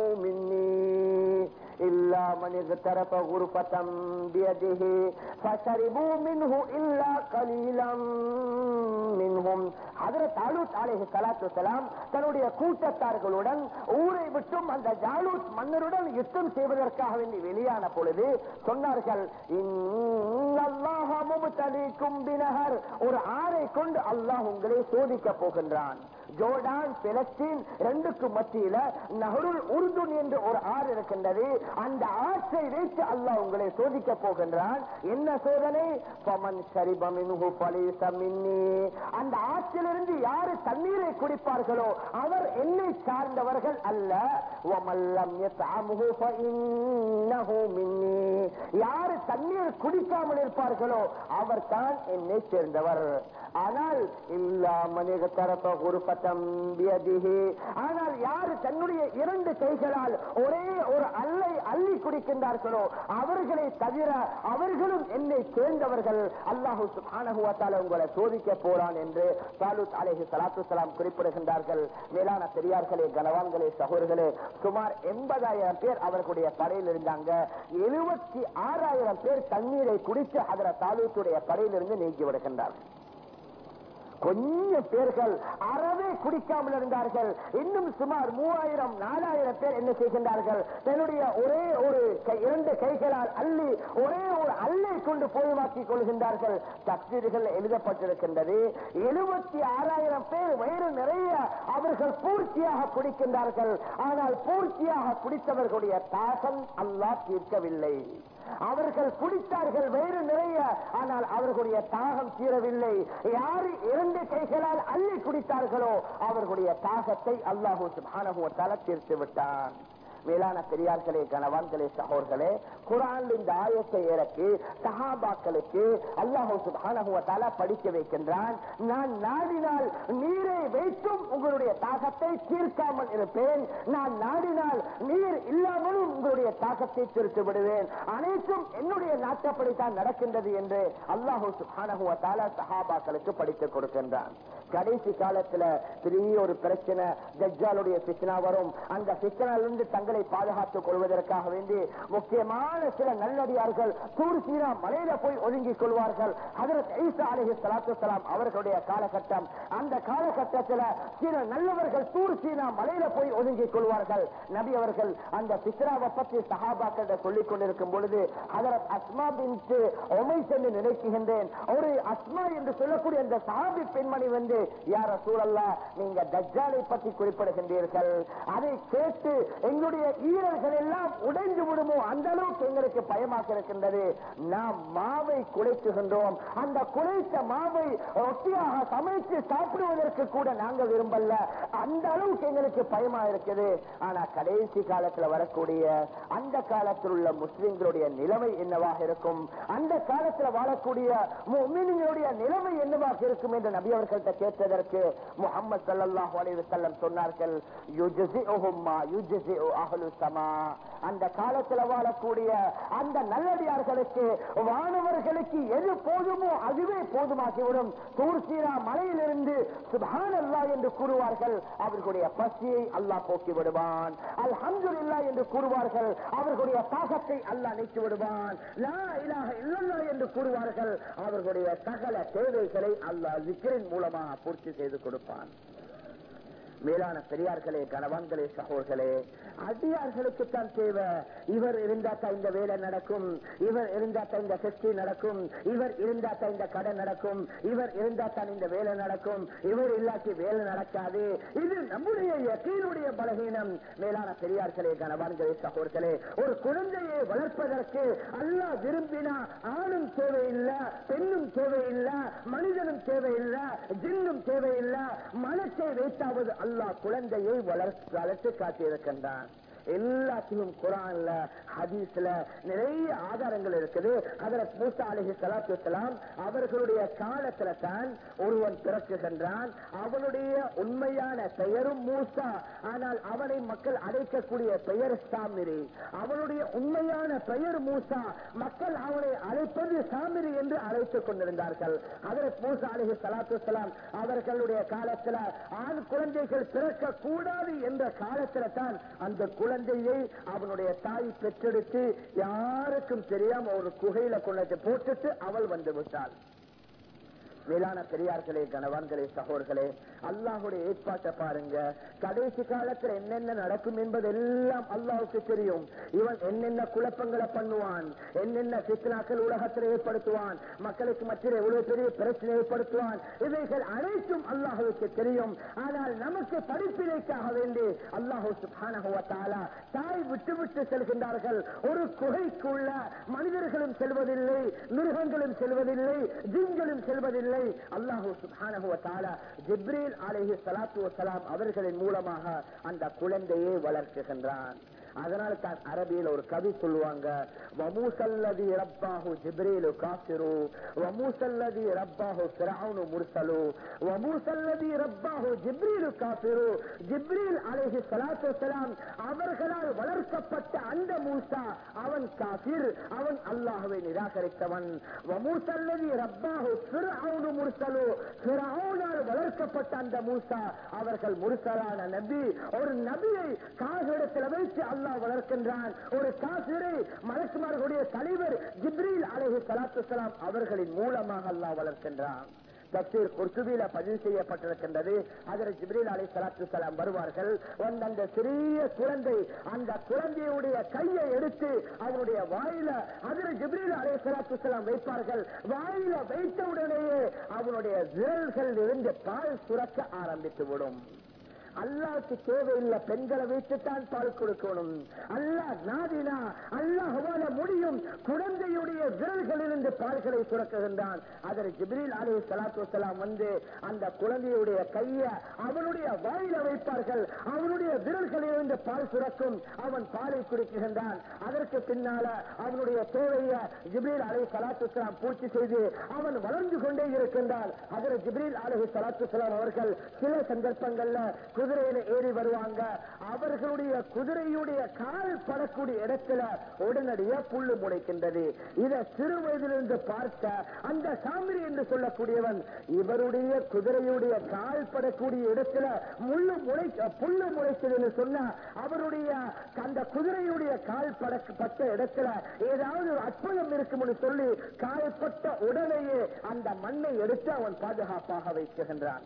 مني إلا من اغترف غرفة بيده فشربوا منه إلا قليلا منهم ஹதரத் தாலூத் அலைஹி ஸலாத்து வஸலாம் தன்னுடைய கூட்டத்தார்களுடன் ஊரை விட்டும் அந்த ஜாலூத் மன்னருடன் யுத்தம் செய்வதற்காக வேண்டி வெளியான பொழுது சொன்னார்கள் இன்னல்லாஹ முப்தலீக்கும் பினஹர் ஒரு ஆறை கொண்டு அல்லாஹ் உங்களை சோதிக்க போகின்றான் ஜோர்டான் பிலஸ்தீன் ரெண்டுக்கு மத்தியில நஹருல் உருதுன் என்று ஒரு ஆறு இருக்கின்றது அந்த ஆற்றை வைத்து அல்லாஹ் உங்களை சோதிக்க போகின்றான் என்ன சோதனை பமன் சரிபமின்ஹு பலீச மின்னி அந்த ஆற்றிலிருந்து யாரு தண்ணீரை குடிப்பார்களோ அவர் என்னை சார்ந்தவர்கள் அல்ல வமல்லம் யத்அமுஹு ஃபஇன்னஹு மின்னி யாரு தண்ணீர் குடிக்காமல் இருப்பார்களோ அவர் தான் என்னை சேர்ந்தவர் ஆனால் இல்லாமனிக தரப்ப குருப்பத்தம் ஆனால் யாரு தன்னுடைய இரண்டு கைகளால் ஒரே ஒரு அல்லை அள்ளி குடிக்கின்றார்களோ அவர்களை தவிர அவர்களும் என்னை சேர்ந்தவர்கள் அல்லாஹு சுபானகுவத்தால உங்களை சோதிக்க போறான் என்று சாலுத் அலேஹி சலாத்து சலாம் குறிப்பிடுகின்றார்கள் மேலான பெரியார்களே கனவான்களே சகோதர்களே சுமார் எண்பதாயிரம் பேர் அவர்களுடைய படையில் இருந்தாங்க எழுபத்தி ஆறாயிரம் பேர் தண்ணீரை குடித்து அதில் தாலூத்துடைய படையிலிருந்து நீக்கி விடுகின்றார்கள் கொஞ்சம் பேர்கள் அறவே குடிக்காமல் இருந்தார்கள் இன்னும் சுமார் மூவாயிரம் நாலாயிரம் பேர் என்ன செய்கின்றார்கள் தன்னுடைய ஒரே ஒரு கை- இரண்டு கைகளால் அள்ளி ஒரே ஒரு அல்லை கொண்டு போய்வாக்கிக் கொள்கின்றார்கள் தப்சீர்கள் எழுதப்பட்டிருக்கின்றது எழுபத்தி ஆறாயிரம் பேர் வயிறு நிறைய அவர்கள் பூர்த்தியாக குடிக்கின்றார்கள் ஆனால் பூர்த்தியாக குடித்தவர்களுடைய தாகம் அல்லாஹ் தீர்க்கவில்லை அவர்கள் குடித்தார்கள் வேறு நிறைய ஆனால் அவர்களுடைய தாகம் தீரவில்லை யாரு இரண்டு கைகளால் அள்ளி குடித்தார்களோ அவர்களுடைய தாகத்தை அல்லாஹூ சுப்ஹானஹு வ தஆலா தீர்த்து விட்டான் மேலான பெரியார்களே கணவான்களே சகோர்களே குரான் இந்த ஆயத்தை இறக்கி சஹாபாக்களுக்கு அல்லாஹு சுப்ஹானஹு வ தஆலா படிக்க வைக்கின்றான் நான் நாடினால் நீரை வைத்தும் உங்களுடைய தாகத்தை தீர்க்காமல் இருப்பேன் நான் நாடினால் நீர் இல்லாமலும் உங்களுடைய தாகத்தை தீர்த்து விடுவேன் அனைத்தும் என்னுடைய நாட்டப்படித்தான் நடக்கின்றது என்று அல்லாஹு சுப்ஹானஹு வ தஆலா சஹாபாக்களுக்கு படித்துக் கொடுக்கின்றான் கடைசி காலத்துல பெரிய ஒரு பிரச்சனை தஜ்ஜாலுடைய பித்னா வரும் அந்த பித்னாலிருந்து தங்களை பாதுகாத்துக் கொள்வதற்காக வேண்டி முக்கியமான சில நல்லடியார்கள் தூர் சீனா மலையில போய் ஒதுங்கிக் கொள்வார்கள் ஹதரத் ஈசா அலைஹி ஸலாத்து வஸலாம் அவர்களுடைய காலகட்டம் அந்த காலகட்டத்தில் சில நல்லவர்கள் தூர் சீனா மலையில போய் ஒதுங்கிக் கொள்வார்கள் நபி அவர்கள் அந்த பித்ராவை பற்றி சஹாபாக்களிடம் சொல்லிக் கொண்டிருக்கும் பொழுது ஹதரத் அஸ்மா பின்ட்டு ஒமைஸ் என்று நினைக்குகின்றேன் ஒரு அஸ்மா என்று சொல்லக்கூடிய அந்த சஹாபி பெண்மணி வந்து யார சூழல்ல நீங்க தஜ்ஜாலை பற்றி குறிப்பிடுகின்றீர்கள் அதை கேட்டு எங்களுடைய ஈரல்கள் எல்லாம் உடைந்து விடுமோ அந்த அளவுக்கு எங்களுக்கு பயமாக இருக்கின்றது நாம் மாவை குலைக்குகின்றோம் அந்த குலைத்த மாவை ரொட்டியாக சமைத்து சாப்பிடுவதற்கு கூட நாங்க விரும்பல அந்த அளவுக்கு எங்களுக்கு பயமா இருக்குது ஆனா கடைசி காலத்துல வரக்கூடிய அந்த காலத்தில் உள்ள முஸ்லிம்களுடைய நிலைமை என்னவாக இருக்கும் அந்த காலத்துல வாழக்கூடிய முஃமின்களுடைய நிலைமை என்னவாக இருக்கும் என்று நபி அவர்கள்ட்ட கேட்டதற்கு முகமது ஸல்லல்லாஹு அலைஹி வஸல்லம் சொன்னார்கள் யுஜ்ஸிஉஹும் மா யுஜ்ஸிஉ அஹ்லு ஸமா அந்த காலத்துல வாழக்கூடிய அந்த நல்லடியார்களுக்கு வானவர்களுக்கு எது போதுமோ அதுவே போதுமாகிவிடும் தூர்சீரா மலையிலிருந்து சுப்ஹானல்லாஹ் என்று கூறுவார்கள் அவர்களுடைய பசியை அல்லாஹ் போக்கி விடுவான் அல்ஹம்துலில்லாஹ் என்று கூறுவார்கள் அவர்களுடைய தாகத்தை அல்லாஹ் நீக்கி விடுவான் லா இலாஹ இல்லல்லாஹ் என்று கூறுவார்கள் அவர்களுடைய சகல தேவைகளை அல்லாஹ் ஜிக்ரின் மூலமாக பூர்த்தி செய்து கொடுப்பான் மேலான பெரியார்களே கணவான்களே சகோர்களே அடியார்களுக்கு தான் தேவை இவர் இருந்தா தான் இந்த வேலை நடக்கும் இவர் இருந்தா தான் இந்த ஃபெஸ்டி நடக்கும் இவர் இருந்தா தான் இந்த கடை நடக்கும் இவர் இருந்தா தான் இந்த வேலை நடக்கும் இவர் இல்லாட்டி வேலை நடக்காது இது நம்முடைய யக்கீனுடைய பலகீனம் மேலான பெரியார்களே கணவான்களே சகோர்களே ஒரு குழந்தையை வளர்ப்பதற்கு அல்லாஹ் விரும்பினா ஆணும் தேவையில்லை பெண்ணும் தேவையில்லை மனிதனும் தேவையில்லை ஜின்னும் தேவையில்லை மனத்தை வைத்தாவது அல்லாஹ் குழந்தையை வளர்த்து வளர்த்து காட்டியிருக்கின்றான் எல்லாத்தையும் குரான்ல ஹதீஸ்ல நிறைய ஆதாரங்கள் இருக்குது ஹதரத் மூசா அலிஹி சலாத்து வலாம் அவர்களுடைய காலத்துல தான் ஒருவன் பிறக்குகின்றான் அவனுடைய உண்மையான பெயரும் மூசா ஆனால் அவனை மக்கள் அழைக்கக்கூடிய பெயர் சாமிரி அவனுடைய உண்மையான பெயர் மூசா மக்கள் அவனை அழைப்பது சாமிரி என்று அழைத்துக் கொண்டிருந்தார்கள் ஹதரத் மூசா அலிஹி சலாத்து வலாம் அவர்களுடைய காலத்துல ஆண் குழந்தைகள் பிறக்க கூடாது என்ற காலத்துல தான் அந்த குழந்தையை அவனுடைய தாய் பெற்றெடுத்து யாருக்கும் தெரியாம ஒரு குகையில கொண்டு போட்டுட்டு அவள் வந்து விட்டாள் மேலான பெரியார்களே கணவான்களே சகோர்களே அல்லாஹுடைய ஏற்பாட்டை பாருங்க கடைசி காலத்துல என்னென்ன நடக்கும் என்பது எல்லாம் அல்லாஹுக்கு தெரியும் இவன் என்னென்ன குழப்பங்களை பண்ணுவான் என்னென்ன சித்தனாக்கள் உலகத்தில் ஏற்படுத்துவான் மக்களுக்கு மத்தியில் எவ்வளவு பெரிய பிரச்சனை ஏற்படுத்துவான் இவைகள் அனைத்தும் அல்லாஹுக்கு தெரியும் ஆனால் நமக்கு படிப்பினைக்காக வேண்டி அல்லாஹு சுபானகுவத்தாலா தாய் விட்டு விட்டு செல்கின்றார்கள் ஒரு குகைக்குள்ள மனிதர்களும் செல்வதில்லை மிருகங்களும் செல்வதில்லை ஜிங்களும் செல்வதில்லை அல்லாஹு சுபானகுவத்தாலா ஜிப்ரீல் அலஹி சலாத்து வசலாம் அவர்களின் மூலமாக அந்த குழந்தையை வளர்க்குகின்றான் அதனால தான் அரபியில் ஒரு கவி சொல்லுவாங்க வமூசல்லதி ரப்பாஹு ஜிப்ரீலு காசிரு வமூசல்லதி ரப்பாஹு ஃபிரௌனு முர்சலு வமூசல்லதி ரப்பாஹு ஜிப்ரீலு காசிரு ஜிப்ரீல் அலைஹி ஸலாத்து வஸலாம் அவர்களால் வளர்க்கப்பட்ட அந்த மூசா அவன் காஃபிர் அவன் அல்லாஹ்வை நிராகரித்தவன் வமூசல்லதி ரப்பாஹு ஃபிரௌனு முர்சலு ஃபிரௌனால் வளர்க்கப்பட்ட அந்த மூசா அவர்கள் முர்சலான நபி ஒரு நபியை காகிடத்தில் வைத்து அல்லாஹ் வளர்க்கின்றான் ஒரு காசிரை மலக்குமார்களுடைய தலைவர் ஜிப்ரீல் அலைஹி சலாத்து வலாம் அவர்களின் மூலமாக அல்லாஹ் வளர்க்கின்றான் தப்சீர் குர்துபியில பதிவு செய்யப்பட்டிருக்கின்றது அதில் ஜிப்ரீல் அலை சலாத்து சலாம் வருவார்கள் வந்து அந்த சிறிய குழந்தை அந்த குழந்தையுடைய கையை எடுத்து அவனுடைய வாயில அதில் ஜிப்ரீல் அலை சலாத்து சலாம் வைப்பார்கள் வாயில வைத்த உடனேயே அவனுடைய விரல்கள் இருந்து பால் சுரக்க ஆரம்பித்து விடும் அல்லாவுக்கு தேவையில்லை பெண்களை வைத்துத்தான் பால் கொடுக்கணும் அல்லாஹ் நாடினா அல்லாஹால முடியும் குழந்தையுடைய விரல்களிலிருந்து பால்களை சுரக்குகின்றான் அதில் ஜிப்ரீல் அலி சலாத்து வலாம் வந்து அந்த குழந்தையுடைய கைய அவனுடைய வாயில வைப்பார்கள் அவனுடைய விரல்களிலிருந்து பால் சுரக்கும் அவன் பாலை குடிக்குகின்றான் அதற்கு பின்னால அவனுடைய தேவைய ஜிப்ரீல் அலி சலாத்து வலாம் பூர்த்தி செய்து அவன் வளர்ந்து கொண்டே இருக்கின்றான் அதில் ஜிப்ரீல் அலி சலாத்து வலாம் அவர்கள் சில சந்தர்ப்பங்கள்ல குதிரையில ஏறி வருவாங்க அவர்களுடைய குதிரையுடைய கால் படக்கூடிய இடத்துல உடனடியா புல்லு முளைக்கின்றது இதை சிறு வயதிலிருந்து பார்த்த அந்த சாமிரி என்று சொல்லக்கூடியவன் இவருடைய குதிரையுடைய கால் படக்கூடிய இடத்துல முள்ளு முளை புல்லு முளைச்சதுன்னு சொன்னா அவருடைய அந்த குதிரையுடைய கால் படப்பட்ட இடத்துல ஏதாவது ஒரு அற்புதம் இருக்கும்னு சொல்லி காயப்பட்ட உடனேயே அந்த மண்ணை எடுத்து அவன் பாதுகாப்பாக வைக்குகின்றான்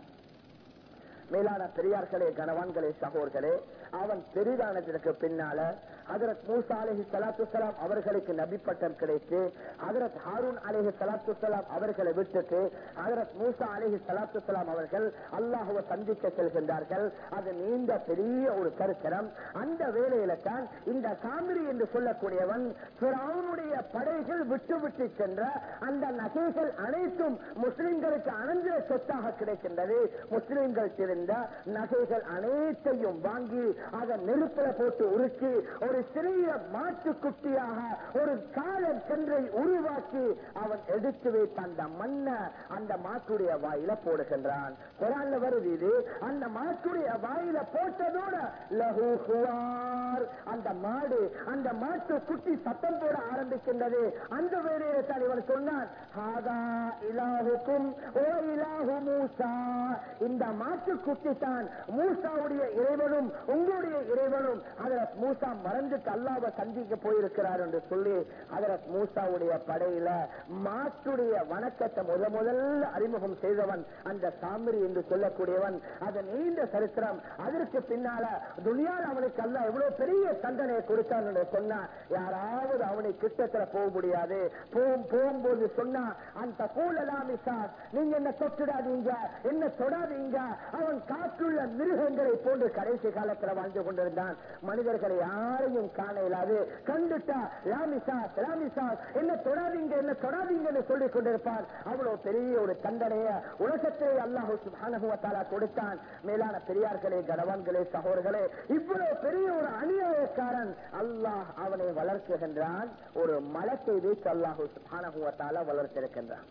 மேலான பெரியார்களே கணவான்களே சகோர்களே அவன் பெரிதானதற்கு பின்னால ஹதரத் மூசா அலஹி சலாத்து சலாம் அவர்களுக்கு நபி பட்டம் கிடைத்து ஹதரத் ஹாரூன் அலஹி சலாத்து சலாம் அவர்களை விட்டுட்டு ஹதரத் மூசா அலஹி சலாத்து சலாம் அவர்கள் அல்லாஹுவை சந்திக்க செல்கின்றார்கள் அது நீண்ட பெரிய ஒரு கருத்தரம் அந்த வேலையில தான் இந்த சாமிரி என்று சொல்லக்கூடியவன் அவனுடைய படைகள் விட்டு விட்டு சென்ற அந்த நகைகள் அனைத்தும் முஸ்லிம்களுக்கு அனந்திர சொத்தாக கிடைக்கின்றது முஸ்லிம்கள் திருந்த நகைகள் அனைத்தையும் வாங்கி அதை நெருப்பில போட்டு உருக்கி ஒரு சிறிய மாட்டு குட்டியாக ஒரு காலம் சென்றை உருவாக்கி அவன் எடுத்து வைத்த அந்த மண்ணை அந்த மாட்டுடைய வாயில போடுகின்றான் குரான்ல வருது இது அந்த மாட்டுடைய வாயில போட்டதோட லஹு ஹுவார் அந்த மாடு அந்த மாட்டு குட்டி சத்தம் போட ஆரம்பிக்கின்றது அந்த வேலையை தான் இவன் சொன்னான் ஹாதா இலாஹுக்கும் ஓ இலாஹு மூசா இந்த மாட்டு குட்டி தான் மூசாவுடைய இறைவனும் உங்களுடைய இறைவனும் அதரத் மூசா மறந்துட்டு அல்லாவை சந்திக்க போயிருக்கிறார் என்று சொல்லி அதரத் மூசாவுடைய படையில மாட்டுடைய வணக்கத்தை முத முதல்ல அறிமுகம் செய்தவன் அந்த சாமிரி என்று சொல்லக்கூடியவன் அது நீண்ட சரித்திரம் அதற்கு பின்னால துணியால் அவனுக்கு அல்ல எவ்வளவு பெரிய தண்டனையை கொடுத்தான் என்று சொன்னா யாராவது அவனை கிட்டத்துல போக முடியாது போகும் போகும்போது சொன்னா அந்த கூலலாமி சார் நீங்க என்ன தொட்டுடாதீங்க என்ன தொடாதீங்க அவன் காற்றுள்ள மிருகங்களை போன்று கடைசி காலத்துல வாழ்ந்து கொண்டிருந்தான் மனிதர்களை யாரையும் காண இயலாது கண்டுட்டா லாமிசா திராமிசா என்ன தொடாதீங்க என்ன தொடாதீங்கன்னு சொல்லிக் கொண்டிருப்பார் அவ்வளவு பெரிய ஒரு தண்டனைய உலகத்திலே அல்லாஹு சுபானகுவத்தாலா கொடுத்தான் மேலான பெரியார்களே கனவான்களே சகோதரர்களே இவ்வளவு பெரிய ஒரு அநியாயக்காரன் அல்லாஹ் அவனை வளர்க்குகின்றான் ஒரு மலத்தை வைத்து அல்லாஹு சுபானகுவத்தாலா வளர்த்திருக்கின்றான்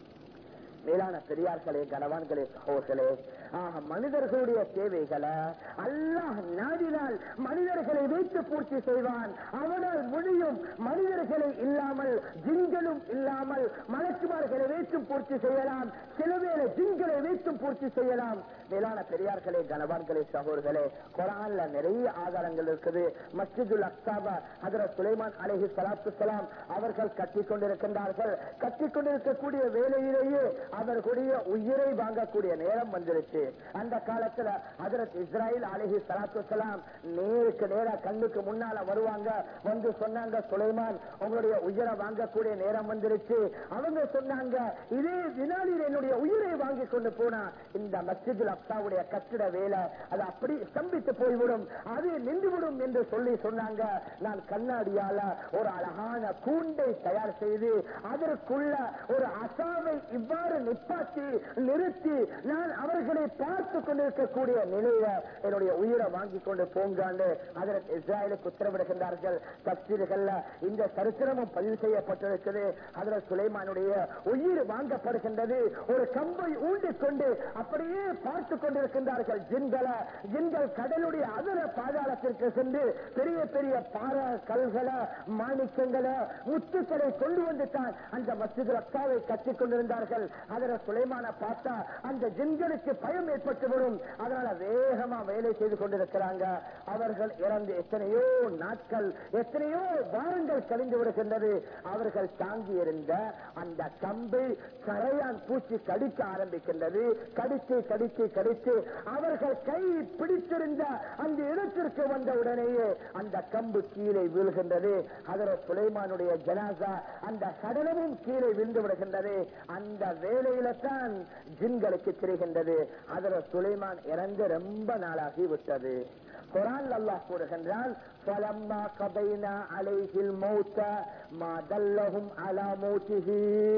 மேலான பெரியார்களே கனவான்களே சகோதரர்களே ஆக மனிதர்களுடைய தேவைகளை அல்லாஹ் நாடினால் மனிதர்களை வைத்து பூர்த்தி செய்வான் அவனால் முடியும் மனிதர்களை இல்லாமல் ஜின்களும் இல்லாமல் மலக்குமார்களை வைத்தும் பூர்த்தி செய்யலாம் சில வேளை ஜின்களை வைத்தும் பூர்த்தி செய்யலாம் மேலான பெரியார்களே கனவான்களே சகோதரர்களே குரான்ல நிறைய ஆதாரங்கள் இருக்குது மஸ்ஜிதுல் அக்சாபா ஹதரத் சுலைமான் அலைஹி சலாத்து சலாம் அவர்கள் கட்டிக் கொண்டிருக்கின்றார்கள் கட்டிக் கொண்டிருக்கக்கூடிய வேலையிலேயே அவர்களுடைய உயிரை வாங்கக்கூடிய நேரம் வந்துருச்சு அந்த காலத்துல ஹதரத் இஸ்ராயில் அலஹி சலாத்து சலாம் நேருக்கு நேரா கண்ணுக்கு முன்னால வருவாங்க வந்து சொன்னாங்க சுலைமான் உங்களுடைய உயிரை வாங்கக்கூடிய நேரம் வந்துருச்சு அவங்க சொன்னாங்க இதே வினாடியில் என்னுடைய உயிரை வாங்கி கொண்டு போனா இந்த மஸ்ஜிதுல் அப்தாவுடைய கட்டிட வேலை அது அப்படி ஸ்தம்பித்து போய்விடும் அது நின்றுவிடும் என்று சொல்லி சொன்னாங்க நான் கண்ணாடியால ஒரு அழகான கூண்டை தயார் செய்து அதற்குள்ள ஒரு அசாவை இவ்வாறு நிப்பாட்டி நிறுத்தி நான் அவர்களை பார்த்து கொண்டிருக்கக்கூடிய நிலையில என்னுடைய உயிரை வாங்கி கொண்டு போங்கான்னு அதற்கு இஸ்ராயலுக்கு உத்தரவிடுகின்றார்கள் தப்சீர்கள்ல இந்த சரித்திரமும் பதிவு செய்யப்பட்டிருக்கிறது அதில் சுலைமானுடைய உயிர் வாங்கப்படுகின்றது ஒரு கம்பை ஊண்டிக் கொண்டு அப்படியே பார்த்து கொண்டிருக்கின்றார்கள் ஜின்களை ஜின்கள் கடலுடைய அதர பாதாளத்திற்கு சென்று பெரிய பெரிய பார கல்களை மாணிக்கங்களை முத்துக்களை கொண்டு வந்து தான் அந்த மசிது ரக்காவை கட்டிக் கொண்டிருந்தார்கள் அதில் சுலைமான பார்த்தா அந்த ஜின்களுக்கு பயம் ஏற்பட்டு வரும் அதனால வேகமா வேலை செய்து கொண்டிருக்கிறாங்க அவர்கள் இறந்து எத்தனையோ நாட்கள் எத்தனையோ வாரங்கள் கழிந்து விடுகின்றது அவர்கள் தாங்கி இருந்த அந்த கம்பை கரையான் பூச்சி கடிக்க ஆரம்பிக்கின்றது கடித்து கடித்து கடித்து அவர்கள் கை பிடித்திருந்த அந்த இடத்திற்கு வந்த உடனேயே அந்த கம்பு கீழே வீழ்கின்றது அதர சுலைமானுடைய ஜனாசா அந்த சடலமும் கீழே விழுந்து விடுகின்றது அந்த வேலையில தான் ஜின்களுக்கு தெரிகின்றது அதர சுலைமான் இறந்து ரொம்ப நாளாகி விட்டது குரான் அல்லாஹ் கூறுகின்றான் فلما قضينا عليه الموت ما دلهم على موته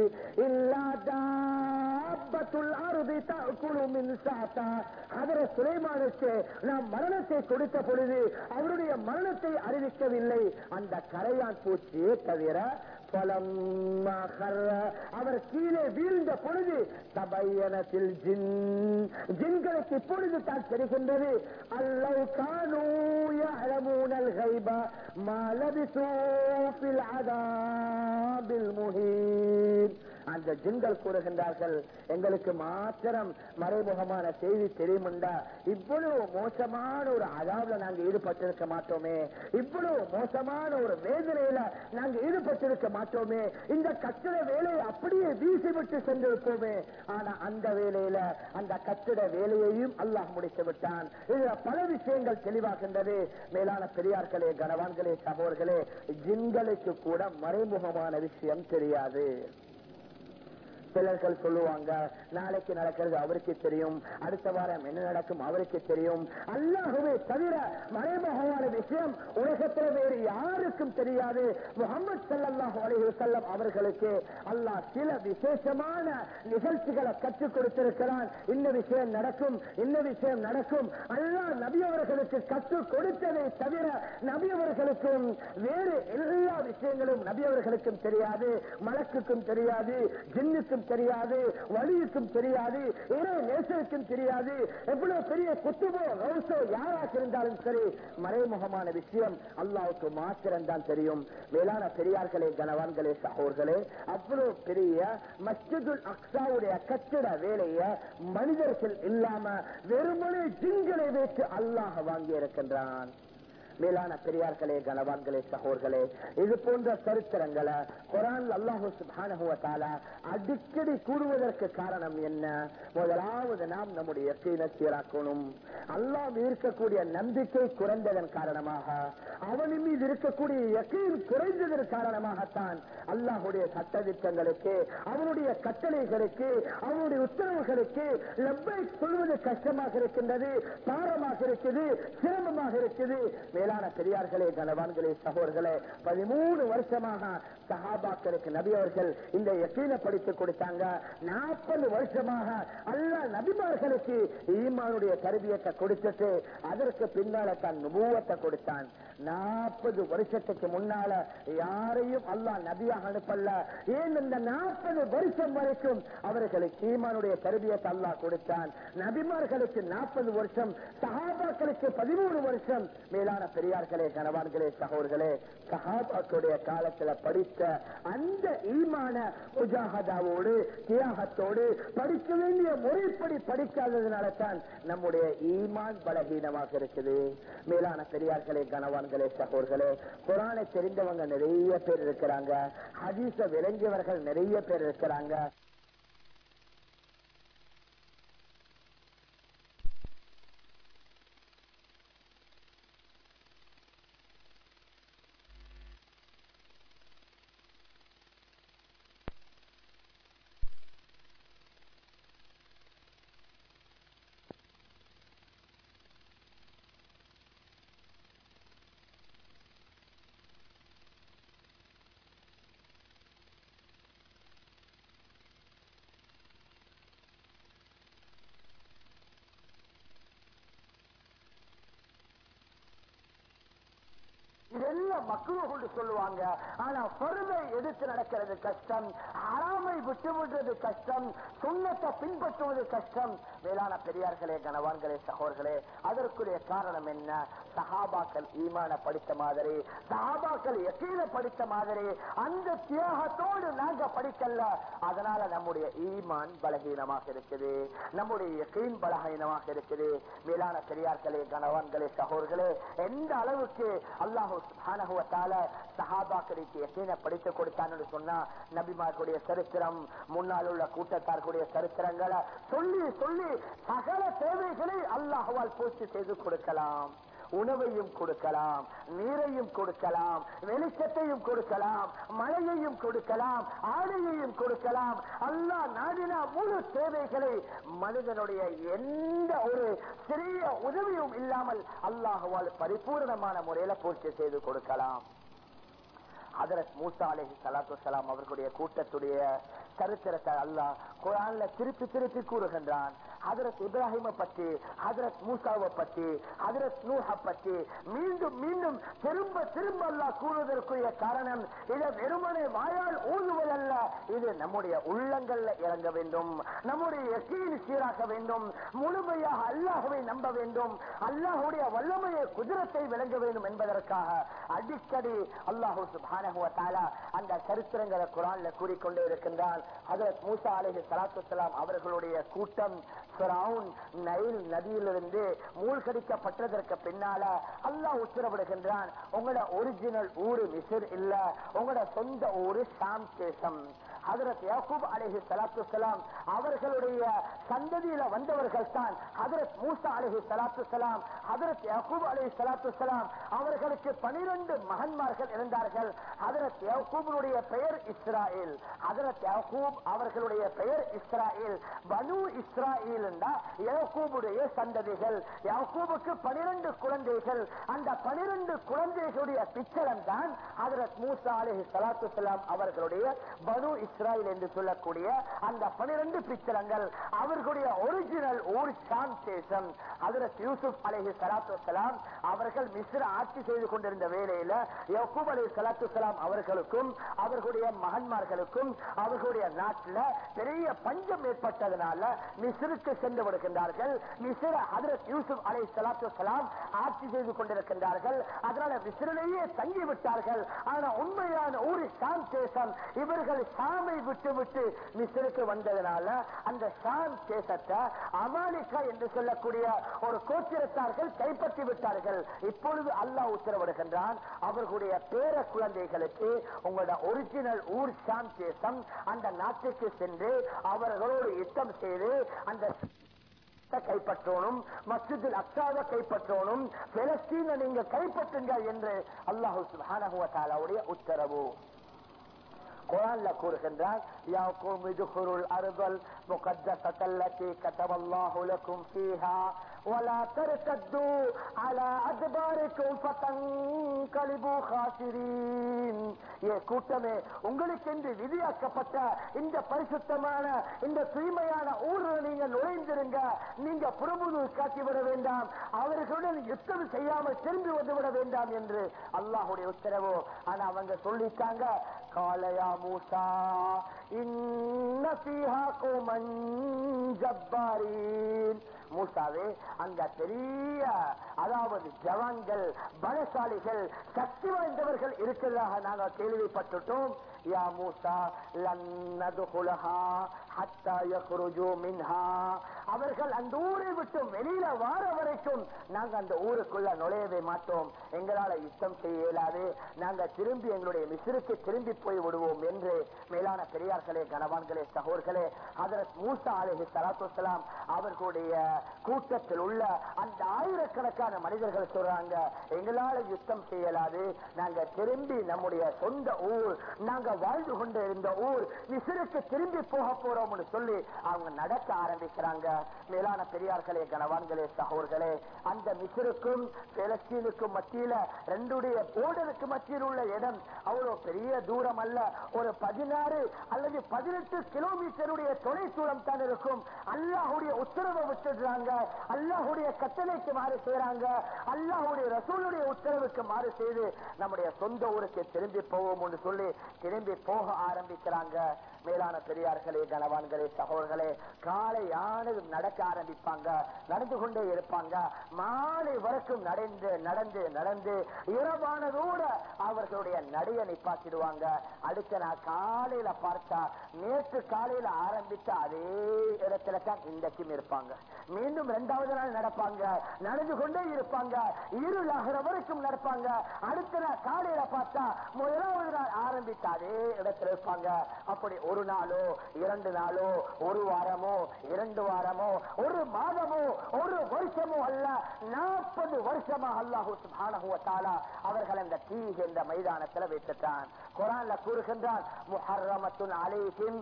إلا دابة الأرض تأكل من ساعته அதர சுலைமானுக்கு நாம் மரணத்தை கொடுத்த பொழுது அவருடைய மரணத்தை அறிவிக்கவில்லை அந்த கரையான் பூச்சியே தவிர فلما خر அவர் கீழே வீழ்ந்த பொழுது தபையனத்தில் ஜின் ஜின்களுக்கு இப்பொழுது தான் தெரிகின்றது அல்லவ் கானூ يعلمون الغيب ما لبثوا في العذاب المهين அந்த ஜின்கள் கூறுகின்றார்கள் எங்களுக்கு மாத்திரம் மறைமுகமான செய்தி தெரியுமுண்டா இவ்வளவு மோசமான ஒரு அதாவுல நாங்க ஈடுபட்டிருக்க மாட்டோமே இவ்வளவு மோசமான ஒரு வேதனையில நாங்க ஈடுபட்டிருக்க மாட்டோமே இந்த கட்டிட வேலையை அப்படியே வீசிவிட்டு சென்றிருப்போமே ஆனா அந்த வேலையில அந்த கட்டிட வேலையையும் அல்லாஹ் முடித்து விட்டான் இதுல பல விஷயங்கள் தெளிவாகின்றது மேலான பெரியார்களே கனவான்களே சகோதர்களே ஜின்களுக்கு கூட மறைமுகமான விஷயம் தெரியாது சிலர்கள் சொல்லுவாங்க நாளைக்கு நடக்கிறது அவருக்கு தெரியும் அடுத்த வாரம் என்ன நடக்கும் அவருக்கு தெரியும் அல்லாஹுவே தவிர மறைமுகமான விஷயம் உலகத்தில் வேறு யாருக்கும் தெரியாது முகமது சல்லாஹூ அலி வசல்லம் அவர்களுக்கு அல்லாஹ் சில விசேஷமான நிகழ்ச்சிகளை கற்றுக் கொடுத்திருக்கிறான் இந்த விஷயம் நடக்கும் இந்த விஷயம் நடக்கும் அல்லாஹ் நபி அவர்களுக்கு கற்றுக் கொடுத்ததை தவிர நபி அவர்களுக்கும் வேறு எல்லா விஷயங்களும் நபி அவர்களுக்கும் தெரியாது மலக்குக்கும் தெரியாது ஜின்னுக்கும் தெரியாது வலியுக்கும் தெரியாது இறை நேசருக்கும் தெரியாது எவ்வளவு பெரிய குத்துபோ ரவுசோ யாராக இருந்தாலும் சரி மறைமுகமான விஷயம் அல்லாவுக்கு மாத்திரம் தான் தெரியும் மேலான பெரியார்களே கனவான்களே சகோர்களே அவ்வளவு பெரிய மஸ்ஜிதுல் அக்சாவுடைய கட்டிட வேலைய மனிதர்கள் இல்லாம வெறுமனே ஜிங்களை வைத்து அல்லாஹ் வாங்கி இருக்கின்றான் மேலான பெரியார்களே கனவான்களே சகோர்களே இது போன்ற சரித்திரங்களை குரான் அல்லாஹு சுபானுவத்தால அடிக்கடி கூறுவதற்கு காரணம் என்ன முதலாவது நாம் நம்முடைய யக்கீனை சீராக்கணும் அல்லாஹ் இருக்கக்கூடிய நம்பிக்கை குறைந்ததன் காரணமாக அவனின் மீது இருக்கக்கூடிய யக்கீன் குறைந்ததன் காரணமாகத்தான் அல்லாஹுடைய சட்டதிட்டங்களுக்கு அவனுடைய கட்டளைகளுக்கு அவனுடைய உத்தரவுகளுக்கு லப்பை சொல்வது கஷ்டமாக இருக்கின்றது பாரமாக இருக்குது சிரமமாக இருக்குது மேலான பெரியார்களே கனவான்களே சகோதரர்களே பதிமூணு வருஷமாக சஹாபாக்களுக்கு நபி அவர்கள் இந்த எத்தீன படித்து கொடுத்தாங்க நாற்பது வருஷமாக அல்ல நபிமார்களுக்கு ஈமானுடைய கருவியத்தை கொடுத்துட்டு அதற்கு பின்னால தன் நுபுவத்தை கொடுத்தான் நாற்பது வருஷத்துக்கு முன்னால யாரையும் அல்லாஹ் நபியாக அனுப்பல ஏன் இந்த நாற்பது வருஷம் வரைக்கும் அவர்களுக்கு ஈமானுடைய கருவியத்தை அல்லாஹ் கொடுத்தான் நபிமார்களுக்கு நாற்பது வருஷம் சஹாபாக்களுக்கு பதிமூணு வருஷம் மேலான பெரியார்களே கணவான்களே சகோதர்களே சஹாபாக்களுடைய காலத்துல படித்த அந்த ஈமான முஜாஹதாவோடு தியாகத்தோடு படிக்க வேண்டிய முறைப்படி படிக்காததுனால தான் நம்முடைய ஈமான் பலகீனமாக இருக்குது மேலான பெரியார்களே கணவான்களே சகோதர்களே குரானை தெரிந்தவங்க நிறைய பேர் இருக்கிறாங்க ஹதீஸ விளங்கியவர்கள் நிறைய பேர் இருக்கிறாங்க இதெல்லாம் மக்களும் கொண்டு சொல்லுவாங்க ஆனா பொறுமை எதிர்த்து நடக்கிறது கஷ்டம் அறாமை விட்டு விடுறது கஷ்டம் சுண்ணத்தை பின்பற்றுவது கஷ்டம் மேலான பெரியார்களே கனவான்களே சகோதர்களே அதற்குரிய காரணம் என்ன சஹாபாக்கள் ஈமான படித்த மாதிரி சஹாபாக்கள் எக்கீன படித்த மாதிரி அந்த தியாகத்தோடு நாங்க படிக்கல அதனால நம்முடைய ஈமான் பலகீனமாக இருக்குது நம்முடைய யக்கீன் பலகீனமாக இருக்குது மேலான பெரியார்களே கனவான்களே சகோதர்களே எந்த அளவுக்கு அல்லாஹு சுப்ஹானஹு வ தஆலா சஹாபாக்களுக்கு யக்கீன படித்து கொடுத்தான்னு சொன்னா நபிமார்களுடைய சரித்திரம் முன்னால் உள்ள கூட்டத்தார்களுடைய சரித்திரங்களை சொல்லி சொல்லி சகல தேவைகளை அல்லாஹுவால் பூர்த்தி செய்து கொடுக்கலாம் உணவையும் கொடுக்கலாம் நீரையும் கொடுக்கலாம் வெளிச்சத்தையும் கொடுக்கலாம் மழையையும் கொடுக்கலாம் ஆடையையும் கொடுக்கலாம் அல்லாஹ் நாடினா முழு தேவைகளை மனிதனுடைய எந்த ஒரு சிறிய உதவியும் இல்லாமல் அல்லாஹுவால் பரிபூர்ணமான முறையில பூர்த்தி செய்து கொடுக்கலாம் ஹதரத் மூசா அலஹி சலாத்து வலாம் அவர்களுடைய கூட்டத்துடைய சரித்திரத்தை அல்லாஹ் குரான்ல திருப்பி திருப்பி கூறுகின்றான் ஹதரத் இப்ராஹிம பற்றி ஹதரத் மூசாவை பற்றி ஹதரத் நூஹ பற்றி மீண்டும் மீண்டும் திரும்ப திரும்ப அல்லாஹ் கூறுவதற்குரிய காரணம் இதை வெறுமனே வாயால் ஊதுவதல்ல இது நம்முடைய உள்ளங்கள்ல இறங்க வேண்டும் நம்முடைய எக்கையில் சீராக்க வேண்டும் முழுமையாக அல்லாஹுவை நம்ப வேண்டும் அல்லாஹுடைய வல்லமையை குதிரத்தை விளங்க வேண்டும் என்பதற்காக அடிக்கடி அல்லாஹூ சுபானஹுவ தாலா அந்த சரித்திரங்களை குரான்ல கூறிக்கொண்டே இருக்கின்றான் ஹதரத் மூசா அலஹி சலாத்துலாம் அவர்களுடைய கூட்டம் ஃபிரௌன் நைல் நதியிலிருந்து மூழ்கடிக்கப்பட்டதற்கு பின்னால அல்லாஹ் உத்தரவிடுகின்றான் உங்களோட ஒரிஜினல் ஊரு மிசிர் இல்ல உங்களோட சொந்த ஊரு ஷாம் தேசம் ஹதரத் யாக்கூப் அலஹி சலாத்து சலாம் அவர்களுடைய சந்ததியில வந்தவர்கள் தான் ஹதரத் மூசா அலஹி சலாத்து சலாம் ஹதரத் யாக்கூப் அலஹி சலாத்து சலாம் அவர்களுக்கு பனிரெண்டு மகன்மார்கள் இருந்தார்கள் ஹதரத் யாக்கூபனுடைய பெயர் இஸ்ராயேல் ஹதரத் யாக்கூப் அவர்களுடைய பெயர் இஸ்ராயேல் பனு இஸ்ராயேல் யாக்கூபுடைய சந்ததிகள் யாக்கூபுக்கு பனிரெண்டு குழந்தைகள் அந்த பனிரெண்டு குழந்தைகளுடைய பிச்சரம் தான் ஹதரத் மூசா அலஹி சலாத்து சலாம் அவர்களுடைய பனு இஸ்ராயல் என்று சொல்லக்கூடிய அந்த பனிரெண்டு பிச்சரங்கள் அவர்களுடைய ஒரிஜினல் ஊர் ஷாம் தேசம் ஹதரத் யூசுப் அலஹி சலாத்து வலாம் அவர்கள் மிஸ்ர ஆட்சி செய்து கொண்டிருந்த வேளையில யக்கூப் அலி சலாத்து வலாம் அவர்களுக்கும் அவர்களுடைய மகன்மார்களுக்கும் அவர்களுடைய நாட்டில் பெரிய பஞ்சம் ஏற்பட்டதனால மிஸ்ருக்கு சென்று விடுகின்றார்கள் மிஸ்ர ஹதரத் யூசுப் அலி சலாத்து வலாம் ஆட்சி செய்து கொண்டிருக்கின்றார்கள் அதனால மிஸ்ரிலேயே தங்கி விட்டார்கள் ஆனா உண்மையான ஊர் ஷாம் தேசம் இவர்கள் ஷாமை விட்டு விட்டு மிஸ்ருக்கு வந்ததனால அந்த ஷாம் தேசத்தை அமானிகா என்று சொல்லக்கூடிய ஒரு கோத்திரத்தார்கள் கைப்பற்றி விட்டார்கள் இப்பொழுது அல்லாஹ் உத்தரவிடுகின்றான் அவர்களுடைய பேர குழந்தைகளுக்கு உங்களோட ஒரிஜினல் ஊர் ஷாம் தேசம் அந்த நாட்டுக்கு சென்று அவர்களோடு யுத்தம் செய்து அந்த கைப்பற்றணும் மஸ்ஜிதில் அக்சாவை கைப்பற்றணும் பெலஸ்தீனை நீங்க கைப்பற்றுங்க என்று அல்லாஹு சுப்ஹானஹு வ தஆலாவுடைய உத்தரவு குரான்ல கூறுகின்றார் யாக்கும் இதுகுருள் அருகல் முகத்தல்லத்தி கதவல்லாஹு லக்கும் ஃபீஹா ولا ترتدوا على أدباركم فتنقلبوا خاسرين ஏ கூட்டமே உங்களுக்கென்று விதியாக்கப்பட்ட இந்த பரிசுத்தமான இந்த தூய்மையான ஊர்ல நீங்க நுழைந்திருங்க நீங்க புறமுது காட்டிவிட வேண்டாம் அவர்களுடன் யுத்தம் செய்யாமல் திரும்பி வந்து விட வேண்டாம் என்று அல்லாஹுடைய உத்தரவு ஆனா அவங்க சொல்லிட்டாங்க காலையா மூசா இன்ன ஃபீஹா கௌமன் ஜப்பாரீன் மூசாவே அங்க பெரிய அதாவது ஜவான்கள் பலசாலிகள் சக்தி வாய்ந்தவர்கள் இருக்கிறதாக நாங்கள் கேள்விப்பட்டுட்டோம் யா மூசா லன்னதுகுலஹா ஹத்தா யக்ருஜு மின்ஹா அவர்கள் அந்த ஊரை விட்டு வெளியில வார வரைக்கும் நாங்க அந்த ஊருக்குள்ள நுழையவே மாட்டோம் எங்களால யுத்தம் செய்ய இயலாது நாங்க திரும்பி எங்களுடைய மிசிறுக்கு திரும்பி போய் விடுவோம் என்று மேலான பெரியார்களே கனவான்களே சகோர்களே அதற்கு மூசா அலஹி சலாத்து அவர்களுடைய கூட்டத்தில் உள்ள அந்த ஆயிரக்கணக்கான மனிதர்கள் சொல்றாங்க எங்களால யுத்தம் செய்யலாது நாங்க திரும்பி நம்முடைய சொந்த ஊர் நாங்க வாழ்ந்து கொண்டு இருந்த ஊர் விசிறுக்கு திரும்பி போக போறோம்னு சொல்லி அவங்க நடக்க ஆரம்பிக்கிறாங்க மேலான பெரியார்களே கனவான்களே சகோர்களே அந்த மிசிறுக்கும் பெலஸ்தீனுக்கும் மத்தியில ரெண்டுடைய போர்டருக்கு மத்தியில் உள்ள இடம் அவ்வளவு பெரிய தூரம் அல்ல ஒரு பதினாறு அல்லது பதினெட்டு கிலோமீட்டருடைய தொலை தூரம் தான் இருக்கும் அல்லாஹுடைய உத்தரவை விட்டுடுறாங்க அல்லாஹுடைய கட்டளைக்கு மாறு செய்யறாங்க அல்லாஹுடைய ரசூலுடைய உத்தரவுக்கு மாறு செய்து நம்முடைய சொந்த ஊருக்கு திரும்பி போவோம் என்று சொல்லி திரும்பி போக ஆரம்பிக்கிறாங்க மேலான பெரியார்களே கனவான்களே சகோதரர்களே காலை யானது நடக்க ஆரம்பிப்பாங்க நடந்து கொண்டே இருப்பாங்க மாலை வரைக்கும் நடந்து நடந்து நடந்து இரவானதோட அவர்களுடைய நடைய நிப்பாட்டிடுவாங்க அடுத்த நாள் காலையில பார்த்தா நேற்று காலையில ஆரம்பித்த அதே இடத்துல தான் இன்றைக்கும் இருப்பாங்க மீண்டும் இரண்டாவது நாள் நடப்பாங்க நடந்து கொண்டே இருப்பாங்க இருளாகிற வரைக்கும் நடப்பாங்க அடுத்த நாள் காலையில பார்த்தா முதலாவது நாள் ஆரம்பித்த அதே இடத்துல இருப்பாங்க அப்படி ஒரு நாளோ இரண்டு நாளோ ஒரு வாரமோ இரண்டு வாரமோ ஒரு மாதமோ ஒரு வருஷமோ அல்ல நாற்பது வருஷமா அல்லாஹூ சுப்ஹானஹு வ தஆலா அவர்கள் அந்த தீ என்ற மைதானத்துல வைத்துட்டான் குரான்ல கூறுகின்றான் முஹர்ரமத்துன் அலைஹிம்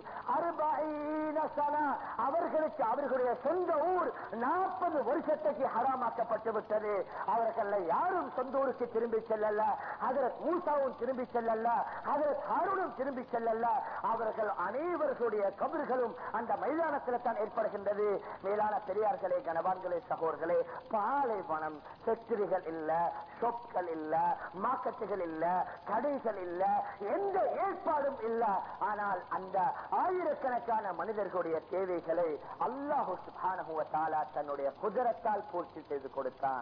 அர்பஈன சனா அவர்களுக்கு அவர்களுடைய சொந்த ஊர் நாற்பது வருஷத்துக்கு ஹராமாக்கப்பட்டு விட்டது அவர்கள் யாரும் சொந்த ஊருக்கு திரும்பி செல்லல அதற்கு மூசாவும் திரும்பி செல்லல அதற்கு ஹாரூனும் திரும்பி செல்லல அவர்கள் அனைவர்களுடைய கபர்களும் அந்த மைதானத்தில் தான் ஏற்படுகின்றது மேலான பெரியார்களே கனவான்களே சகோதர்களே பாலைவனம் செத்திரிகள் இல்ல ஷொப்கள் இல்ல மார்க்கெட்டுகள் இல்ல கடைகள் இல்ல எந்த ஏற்பாடும் இல்ல ஆனால் அந்த ஆயிரக்கணக்கான மனிதர்களுடைய தேவைகளை அல்லாஹு சுப்ஹானஹு வ தஆலா தன்னுடைய குதிரத்தால் பூர்த்தி செய்து கொடுத்தான்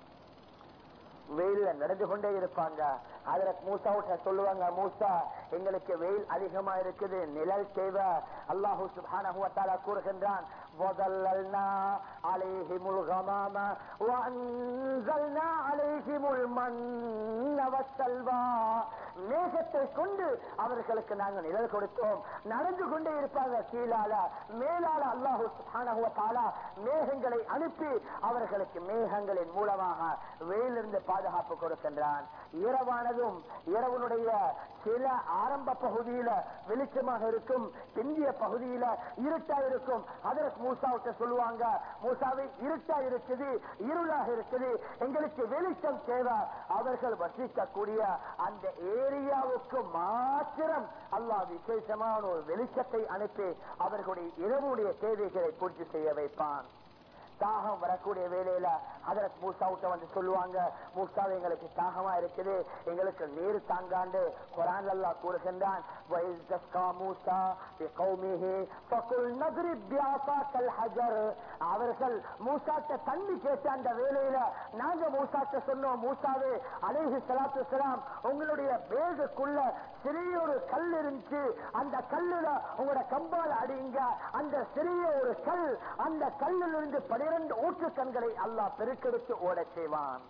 வெயில்ல நடந்து கொண்டே இருப்பாங்க அதுல மூசாவுட்ட சொல்லுவாங்க மூசா எங்களுக்கு வெயில் அதிகமா இருக்குது நிழல் தேவை அல்லாஹு சுப்ஹானஹு வ தஆலா கூறுகின்றான் وظللنا عليهم الغمام وأنزلنا عليهم المن والسلوى மேகத்தை கொண்டு அவர்களுக்கு நாங்கள் நிழல் கொடுத்தோம் நடந்து கொண்டே இருப்பாங்க கீழால மேலால அல்லாஹு சுப்ஹானஹு வ தஆலா மேகங்களை அனுப்பி அவர்களுக்கு மேகங்களின் மூலமாக வெயிலிருந்து பாதுகாப்பு கொடுக்கின்றான் இரவானதும் இரவனுடைய சில ஆரம்ப பகுதியில வெளிச்சமாக இருக்கும் பிந்திய பகுதியில இருட்டா இருக்கும் அதற்கு மூசாவுக்கு சொல்லுவாங்க மூசாவை இருட்டா இருக்குது இருளாக இருக்குது எங்களுக்கு வெளிச்சம் தேவை அவர்கள் வசிக்கக்கூடிய அந்த ஏரியாவுக்கு மாத்திரம் அல்லாஹ் விசேஷமான ஒரு வெளிச்சத்தை அனுப்பி அவர்களுடைய இரவுடைய தேவைகளை பூர்த்தி செய்ய வைப்பான் தாகம் வரக்கூடிய வேலையில அதற்கு மூசாவுட்ட வந்து சொல்லுவாங்க மூசாவை எங்களுக்கு தாகமா இருக்குது எங்களுக்கு நீர் தாங்காண்டு குரான் அல்லாஹ் கூறுகின்றான் وَإِذْ تَسْقَى مُوسَى بِقَوْمِهِ فَقُلْ نَضْرِبْ بِعَصَاكَ الْحَجَرَ அவர்கள் மூசாட்ட தண்ணி கேட்ட அந்த வேலையில நாங்க மூசாட்ட சொன்னோம் மூசாவே அலைஹி ஸலாத்து வஸலாம் உங்களுடைய பேகுக்குள்ள சிறிய ஒரு கல் இருந்துச்சு அந்த கல்லுல உங்களோட கம்பால அடிங்க அந்த சிறிய ஒரு கல் அந்த கல்லிலிருந்து பனிரெண்டு ஊற்று கண்களை அல்லாஹ் பெருக்கெடுத்து ஓடச் செய்வான்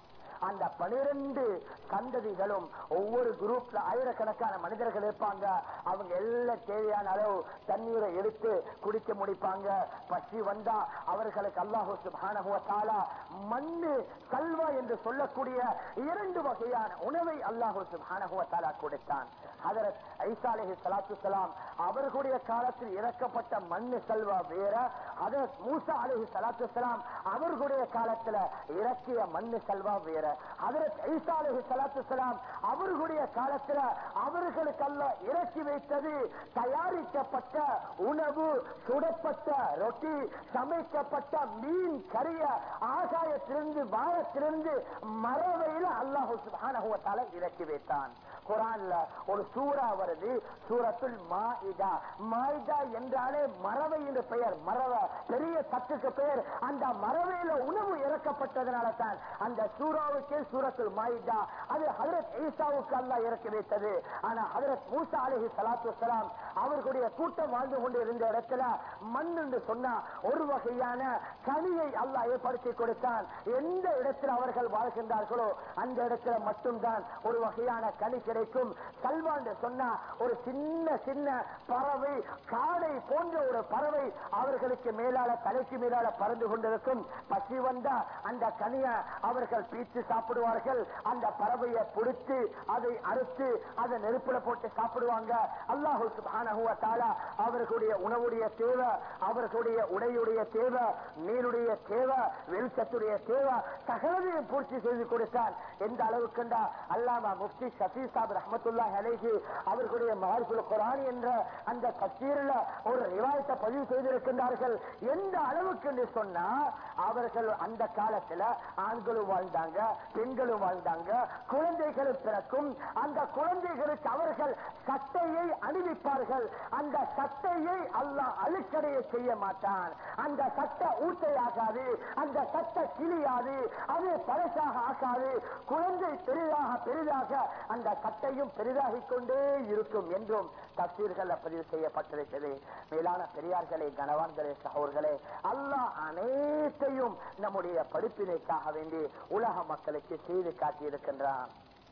அந்த பனிரெண்டு சந்ததிகளும் ஒவ்வொரு குரூப்ல ஆயிரக்கணக்கான மனிதர்கள் இருப்பாங்க அவங்க எல்லாம் தேவையான அளவு தண்ணீரை எடுத்து குடிக்க முடிப்பாங்க பசி வந்தா அவர்களுக்கு அல்லாஹு சுப்ஹானஹு வ தஆலா மண்ணு கல்வா என்று சொல்லக்கூடிய இரண்டு வகையான உணவை அல்லாஹு சுப்ஹானஹு வ தஆலா கொடுத்தான் ஹதரத் ஐசா அலைஹி ஸலாத்து ஸலாம் அவர்களுடைய காலத்தில் இறக்கப்பட்ட மண்ணு கல்வா வேற ஹதரத் மூசா அலைஹி ஸலாத்து ஸலாம் அவர்களுடைய காலத்துல இறக்கிய மண்ணு கல்வா வேற ஹதரத் ஐசா அலைஹி ஸலாத்து ஸலாம் அவர்களுடைய காலத்துல அவர்களுக்கு அல்ல இறக்கி வைத்தது தயாரிக்கப்பட்ட உணவு சுடப்பட்ட ரொட்டி சமைக்கப்பட்ட மீன் கரிய ஆகாயத்திலிருந்து வானத்திலிருந்து மரவையில அல்லாஹு சுப்ஹானஹு வ தஆலா இறக்கி வைத்தான் குரான்ல ஒரு சூரா வருது சூரத்துல் மாயிதா மாயிதா என்றாலே மரவை என்று பெயர் மரவ பெரிய தட்டுக்கு பெயர் அந்த மரவையில உணவு இறக்கப்பட்டதனால தான் அந்த சூறாவுக்கே சூரத்துல் மாயிதா அது ஹதரத் ஈசாவுக்கு அல்லாஹ் இறக்கி வைத்தது ஆனா ஹதரத் மூசா அலைஹி ஸலாத்து வஸலாம் அவர்களுடைய கூட்டம் வாழ்ந்து கொண்டு இருந்த இடத்துல மண் என்று சொன்னா ஒரு வகையான கனியை அல்லாஹ் ஏற்படுத்தி கொடுத்தான் எந்த இடத்தில் அவர்கள் வாழ்கின்றார்களோ அந்த இடத்துல மட்டும்தான் ஒரு வகையான கனி கிடைக்கும் கல்வா என்று சொன்னா ஒரு சின்ன சின்ன பறவை காடை போன்ற ஒரு பறவை அவர்களுக்கு மேலால தலைக்கு மேலால பறந்து கொண்டிருக்கும் பசி வந்தா அந்த கனிய அவர்கள் பீச்சு சாப்பிடுவார்கள் அந்த பறவையை பிடித்து அதை அறுத்து அதை நெருப்புல போட்டு சாப்பிடுவாங்க அல்லாஹு சுப்ஹானஹு வ தஆலா அவர்களுடைய உணவுடைய தேவை அவர்களுடைய உடையுடைய தேவை நீருடைய தேவை வெளிச்சத்துடைய தேவை சகலதையும் பூர்த்தி செய்து கொடுத்தான் எந்த அளவுக்குண்டா அல்லாமா முஃப்தி ஷஃபி சாப் ரஹமத்துல்லா அலைஹி அவர்களுடைய மஹார்புல் குரான் என்ற அந்த கச்சீரில் ஒரு ரிவாயத்தை பதிவு செய்திருக்கின்றார்கள் எந்த அளவுக்கு என்று சொன்னா அவர்கள் அந்த காலத்துல ஆண்களும் வாழ்ந்தாங்க பெண்களும் வாழ்ந்தாங்க குழந்தைகளும் பிறக்கும் அந்த குழந்தைகளுக்கு அவர்கள் சட்டையை அணிவிப்பார்கள் அந்த சட்டையை அல்லாஹ் அழுக்கடைய செய்ய மாட்டான் அந்த சட்டை ஊட்டையாகாது அந்த சட்டை கிளியாது அது பழசாக ஆகாது குழந்தை பெரிதாக பெரிதாக அந்த சட்டையும் பெரிதாகிக் கொண்டே இருக்கும் என்றும் தப்சீர்கள் பதிவு செய்யப்பட்டிருக்கிறது மேலான பெரியார்களே கனவான்களே சகோர்களே அல்லாஹ் அனைத்தையும் நம்முடைய படிப்பினைக்காக வேண்டி உலக மக்களுக்கு செய்து காட்டியிருக்கின்றான்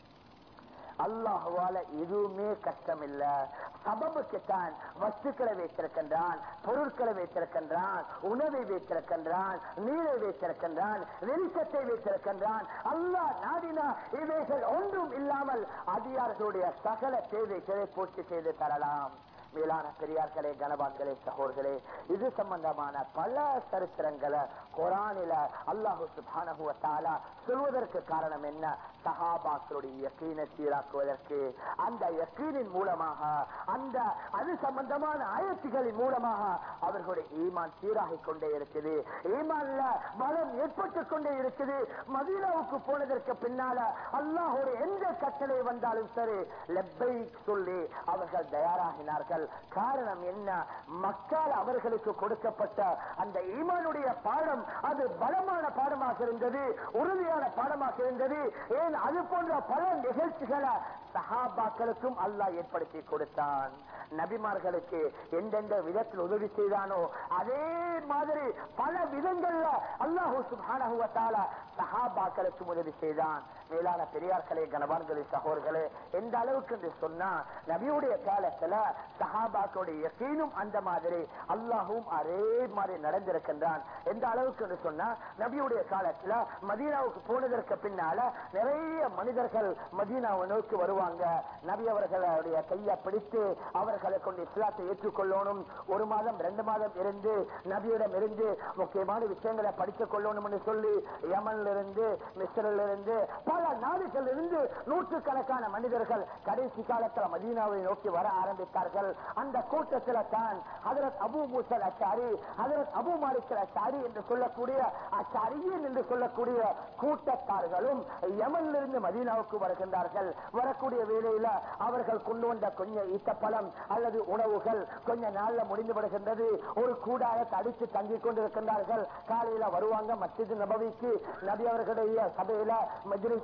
அல்லாஹுவால எதுவுமே கஷ்டம் இல்ல சபபுக்குத்தான் வஸ்துக்களை வைத்திருக்கின்றான் பொருட்களை வைத்திருக்கின்றான் உணவை வைத்திருக்கின்றான் நீரை வைத்திருக்கின்றான் வெளிச்சத்தை வைத்திருக்கின்றான் அல்லாஹ் நாடினா இவைகள் ஒன்றும் இல்லாமல் அதிகாரத்துடைய சகல தேவைகளை பூர்த்தி செய்து தரலாம் மேலான பெரியார்களே கனபான்களே சகோர்களே இது சம்பந்தமான பல சரித்திரங்களை குரானில அல்லாஹு சுபானஹு தாலா சொல்வதற்கு காரணம் என்ன சஹாபாக்களுடைய யக்கீனை சீராக்குவதற்கு அந்த யக்கீனின் மூலமாக அந்த அது சம்பந்தமான ஆயத்துகளின் மூலமாக அவர்களுடைய ஈமான் சீராகிக் கொண்டே இருக்குது ஈமான்ல பலம் ஏற்பட்டுக் கொண்டே இருக்குது மதீனாவுக்கு போனதற்கு பின்னால அல்லாஹோட எந்த கட்டளை வந்தாலும் சரி லெப்பை சொல்லி அவர்கள் தயாராகினார்கள் காரணம் என்ன மக்கள் அவர்களுக்கு கொடுக்கப்பட்ட அந்த ஈமானுடைய பாடம் அது பலமான பாடமாக இருந்தது உறுதியான பாடமாக இருந்தது ஏன் அது போன்ற பல நிகழ்ச்சிகளை சஹாபாக்களுக்கும் அல்லாஹ் ஏற்படுத்தி கொடுத்தான் நபிமார்களுக்கு எந்தெந்த விதத்தில் உதவி செய்தானோ அதே மாதிரி பல விதங்கள்ல அல்லாஹூ சுப்ஹானஹு வ தஆலா சஹாபாக்களுக்கும் உதவி செய்தான் மேலான பெரியார்களே கனவான்களே சகோதரர்களே எந்த அளவுக்கு என்று சொன்னா நபியுடைய காலத்துல சஹாபாக்களுடைய யக்கீனும் அந்த மாதிரி அல்லாஹும் அதே மாதிரி நடந்திருக்கின்றான் எந்த அளவுக்கு என்று சொன்னா நபியுடைய காலத்துல மதீனாவுக்கு போனதற்கு பின்னால நிறைய மனிதர்கள் மதீனாவை நோக்கி வருவாங்க நபி அவர்களுடைய கையை பிடித்து அவர்களை கொண்டு இஸ்லாத்தை ஏற்றுக்கொள்ளணும் ஒரு மாதம் ரெண்டு மாதம் இருந்து நபியிடம் இருந்து முக்கியமான விஷயங்களை படித்துக் கொள்ளணும் என்று சொல்லி யமன்ல இருந்து மிஸ்ரில் இருந்து பல நாடுகள் இருந்து நூற்றுக்கணக்கான மனிதர்கள் கடைசி காலத்துல மதீனாவை நோக்கி வர ஆரம்பித்தார்கள் அந்த கூட்டத்தில் தான் ஹதரத் அபு மூசல் அச்சாரி ஹதரத் அபு மாலிக் அச்சாரி என்று சொல்லக்கூடிய அச்சாரியின் என்று சொல்லக்கூடிய கூட்டத்தார்களும் யமன்ல இருந்து மதீனாவுக்கு வருகின்றார்கள் வரக்கூடிய வேளையில அவர்கள் கொண்டு வந்த கொஞ்சம் ஈட்டப்பழம் அல்லது உணவுகள் கொஞ்ச நாள்ல முடிந்து விடுகின்றது ஒரு கூடாரத்தை அடித்து தங்கிக் கொண்டிருக்கின்றார்கள் காலையில வருவாங்க மஸ்ஜித் நபவிக்கு நபி அவர்களுடைய சபையில மஜ்லிஸ்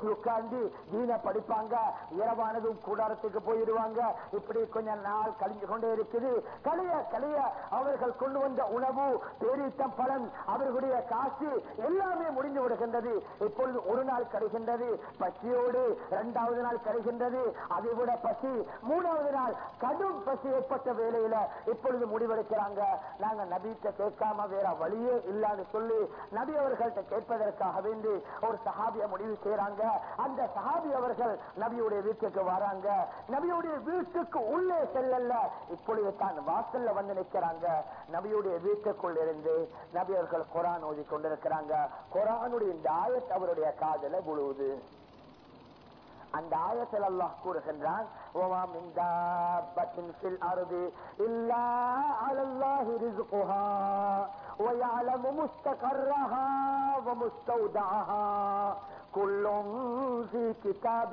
உட்கார்ந்து தீன படிப்பாங்க இரவானதும் கூடாரத்துக்கு போயிடுவாங்க இப்படி கொஞ்ச நாள் கழிஞ்சு கொண்டே இருக்குது கலைய கலைய அவர்கள் கொண்டு வந்த உணவு பேரீட்டம் பலன் அவர்களுடைய காசு எல்லாமே முடிந்து விடுகின்றது இப்பொழுது ஒரு நாள் கழிகின்றது பசியோடு இரண்டாவது நாள் கழிகின்றது அதை விட பசி மூணாவது நாள் கடும் பசி ஏற்பட்ட வேலையில இப்பொழுது முடிவெடுக்கிறாங்க நாங்க நபிட்ட கேட்காம வேற வழியே இல்லான்னு சொல்லி நபி அவர்கள்ட்ட கேட்பதற்காக வேண்டி ஒரு சஹாபிய முடிவு செய்யறாங்க அந்த சஹாபி அவர்கள் நபியுடைய வீட்டுக்கு வராங்க நபியுடைய வீட்டுக்கு உள்ளே செல்லல இப்பொழுது தான் வாசல்ல வந்து நிற்கிறாங்க நபியுடைய வீட்டுக்குள் இருந்து நபி அவர்கள் குரான் ஓதி கொண்டிருக்கிறாங்க குரானுடைய இந்த ஆயத் அவருடைய காதல விழுவுது அந்த ஆயத்தில் அல்லாஹ் கூறுகின்றான் وَمَا مِن دَابَّةٍ فِي الْأَرْضِ إِلَّا عَلَى اللَّهِ رِزْقُهَا وَيَعْلَمُ مُسْتَقَرَّهَا وَمُسْتَوْدَعَهَا كُلٌّ فِي كِتَابٍ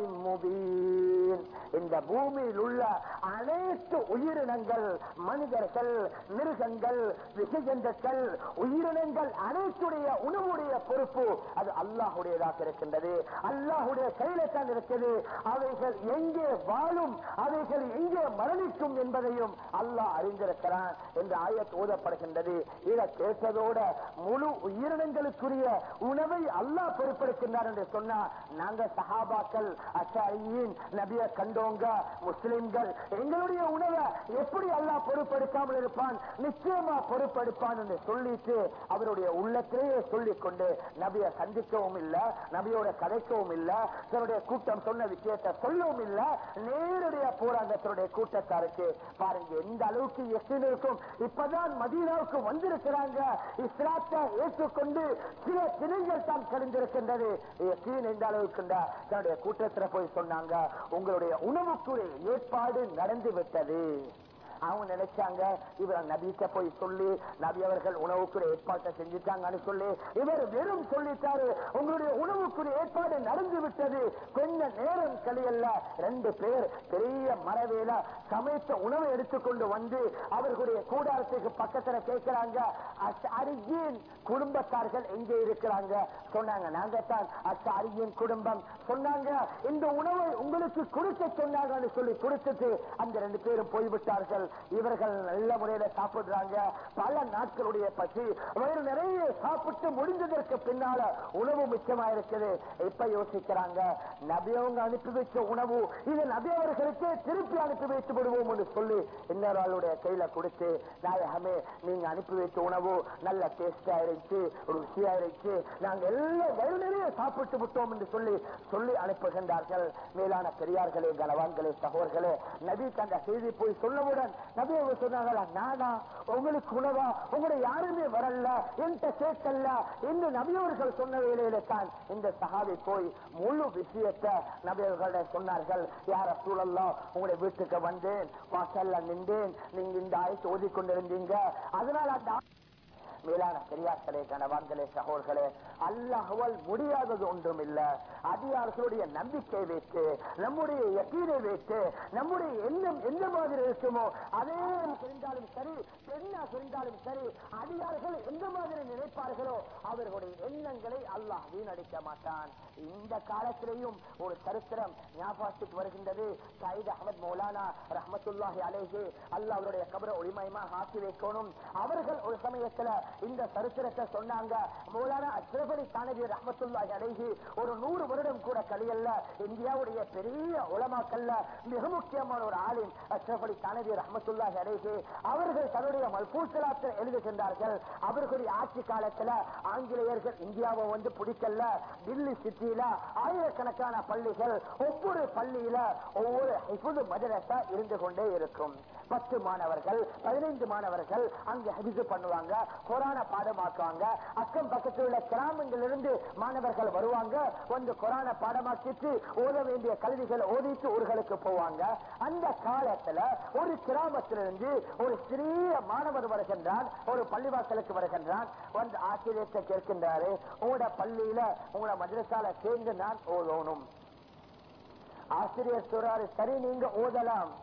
مُبِينٍ இந்த பூமியில் உள்ள அனைத்து உயிரினங்கள் மனிதர்கள் மிருகங்கள் விசைஜந்துக்கள் உயிரினங்கள் அனைத்துடைய உணவுடைய பொறுப்பு அது அல்லாஹுடையதாக இருக்கின்றது அல்லாஹுடைய கையில தான் இருக்குது அவைகள் எங்கே வாழும் அவைகள் எங்கே மரணிக்கும் என்பதையும் அல்லாஹ் அறிந்திருக்கிறான் என்று ஆயத் ஓதப்படுகின்றது இதை கேட்டதோட முழு உயிரினங்களுக்குரிய உணவை அல்லாஹ் பொறுப்பெடுக்கின்றார் என்று சொன்னா நாங்க சஹாபாக்கள் அஷாயின் நபிய கண்டோங்க முஸ்லிம்கள் எங்களுடைய உணவை எப்படி அல்லாஹ் பொறுப்பெடுக்காமல் இருப்பான் நிச்சயமா பொறுப்பெடுப்பான் என்று சொல்லிட்டு அவருடைய உள்ளத்திலேயே சொல்லிக் கொண்டு நபியை சந்திக்கவும் இல்ல நபியோட கதைக்கவும் இல்ல தன்னுடைய கூட்டம் சொன்ன விஷயத்தை சொல்லவும் இல்ல நேரடியா போறாங்க தன்னுடைய கூட்டத்தாருக்கு பாருங்க எந்த அளவுக்கு எஸ்டின் இருக்கும் இப்பதான் மதீனாவுக்கு வந்திருக்கிறாங்க இஸ்லாத்தை ஏற்றுக்கொண்டு சில தினங்கள் தான் கழிந்திருக்கின்றது எஸ்டின் எந்த அளவுக்கு தன்னுடைய கூட்டத்தில் போய் சொன்னாங்க உங்களுடைய உணவுக்குரிய ஏற்பாடு நடந்து விட்டது அவங்க நினைச்சாங்க இவர் நபிட்ட போய் சொல்லி நபி அவர்கள் உணவுக்குரிய ஏற்பாட்டை செஞ்சுட்டாங்கன்னு சொல்லி இவர் வெறும் சொல்லிட்டாரு உங்களுடைய உணவுக்குரிய ஏற்பாடு நடந்து விட்டது கொஞ்ச நேரம் கழியல்ல ரெண்டு பேர் பெரிய மரவேல சமைத்த உணவை எடுத்துக்கொண்டு வந்து அவர்களுடைய கூடாரத்துக்கு பக்கத்துல கேட்கிறாங்க அரியின் குடும்பத்தார்கள் எங்கே இருக்கிறாங்க சொன்னாங்க நாங்க தான் அரியின் குடும்பம் சொன்னாங்க இந்த உணவை உங்களுக்கு கொடுக்க சொன்னாங்கன்னு சொல்லி கொடுத்துட்டு அந்த ரெண்டு பேரும் போய்விட்டார்கள் இவர்கள் நல்ல முறையில சாப்பிடுறாங்க பல நாட்களுடைய பசி வயிறு நிறைய சாப்பிட்டு முடிஞ்சதற்கு பின்னால உணவு மிச்சமா இருக்குது இப்ப யோசிக்கிறாங்க நபியவங்க அனுப்பி வச்ச உணவு இது நபி அவர்களுக்கே திருப்பி அனுப்பி வைத்து விடுவோம் என்று சொல்லி இன்னொரு ஆளுடைய கையில கொடுத்து நாயகமே நீங்க அனுப்பி வைத்த உணவு நல்ல டேஸ்டா இருந்துச்சு ருசியா இருந்துச்சு நாங்க எல்லாம் வயிறு நிறைய சாப்பிட்டு விட்டோம் என்று சொல்லி சொல்லி அனுப்புகின்றார்கள் மேலான பெரியார்களே கனவான்களே சகோதர்களே நபி அந்த செய்தி போய் சொல்லவுடன் நபி அவங்க சொன்னாங்களா நானா உங்களுக்கு உணவா உங்களை யாருமே வரல என்கிட்ட கேட்கல என்று நபியவர்கள் சொன்ன வேலையில தான் இந்த சகாவி போய் முழு விஷயத்தை நபியவர்களிடம் சொன்னார்கள் யார சூழல்லா உங்களுடைய வீட்டுக்கு வந்தேன் வாசல்ல நின்றேன் நீங்க இந்த ஆயத்தை ஓதிக்கொண்டிருந்தீங்க அதனால அந்த மேலான பெரியார்களே கணவான்களே சகோர்களே அல்லாஹுவால் முடியாதது ஒன்றும் இல்ல அதிகாரர்களுடைய நம்பிக்கை வைத்து நம்முடைய யக்கீனை வைத்து நம்முடைய எண்ணம் எந்த மாதிரி இருக்குமோ அதே தெரிந்தாலும் சரி பெண்ணா தெரிந்தாலும் சரி அதிகாரிகள் எந்த மாதிரி நினைப்பார்களோ அவர்களுடைய எண்ணங்களை அல்லாஹ் வீணடிக்க மாட்டான் இந்த காலத்திலேயும் ஒரு சரித்திரம் ஞாபகத்துக்கு வருகின்றது சயித் அகமது மௌலானா ரஹமத்துல்லாஹி அலேஹி அல்லாஹ் அவருடைய கபர ஒளிமயமாக ஆக்கி வைக்கணும் அவர்கள் ஒரு சமயத்துல இந்த சரித்திரத்தை சொன்னாங்க மௌலானா அஷ்ரபலி தானவி ரஹமத்துல்லாஹி அலேஹி ஒரு நூறு வருடம் கூட கழியல்ல இந்தியாவுடைய பெரிய உலமாக்கல்ல மிக முக்கியமான ஒரு ஆளின் அஷ்ரபலி தானவி ரஹமத்துல்லாஹி அலேஹி அவர்கள் தன்னுடைய மல்பூசலாத்தில் எழுதுகின்றார்கள் அவர்களுடைய ஆட்சி காலத்துல ஆங்கிலேயர்கள் இந்தியாவை வந்து பிடிக்கல டில்லி சிட்டியில ஆயிரக்கணக்கான பள்ளிகள் ஒவ்வொரு பள்ளியில ஒவ்வொரு ஹிஃபுது மதரசா இருந்து கொண்டே இருக்கும் பத்து மாணவர்கள் பதினைந்து மாணவர்கள் அங்க ஹிஃபு பண்ணுவாங்க கொரான பாடமாக்குவாங்க அக்கம் பக்கத்தில் உள்ள கிராமங்களிலிருந்து மாணவர்கள் வருவாங்க வந்து கொரான பாடமாக்கிட்டு ஓத வேண்டிய கல்விகளை ஓதிட்டு ஊர்களுக்கு போவாங்க அந்த காலத்துல ஒரு கிராமத்திலிருந்து ஒரு சிறிய மாணவர் வருகின்றான் ஒரு பள்ளிவாசலுக்கு வருகின்றான் வந்து ஆசிரியத்தை கேட்கின்றாரு உங்களோட பள்ளியில உங்களோட மதரசால சேர்ந்து நான் ஓதணும் ஆசிரியர் சொல்றாரு சரி நீங்க ஓதலாம்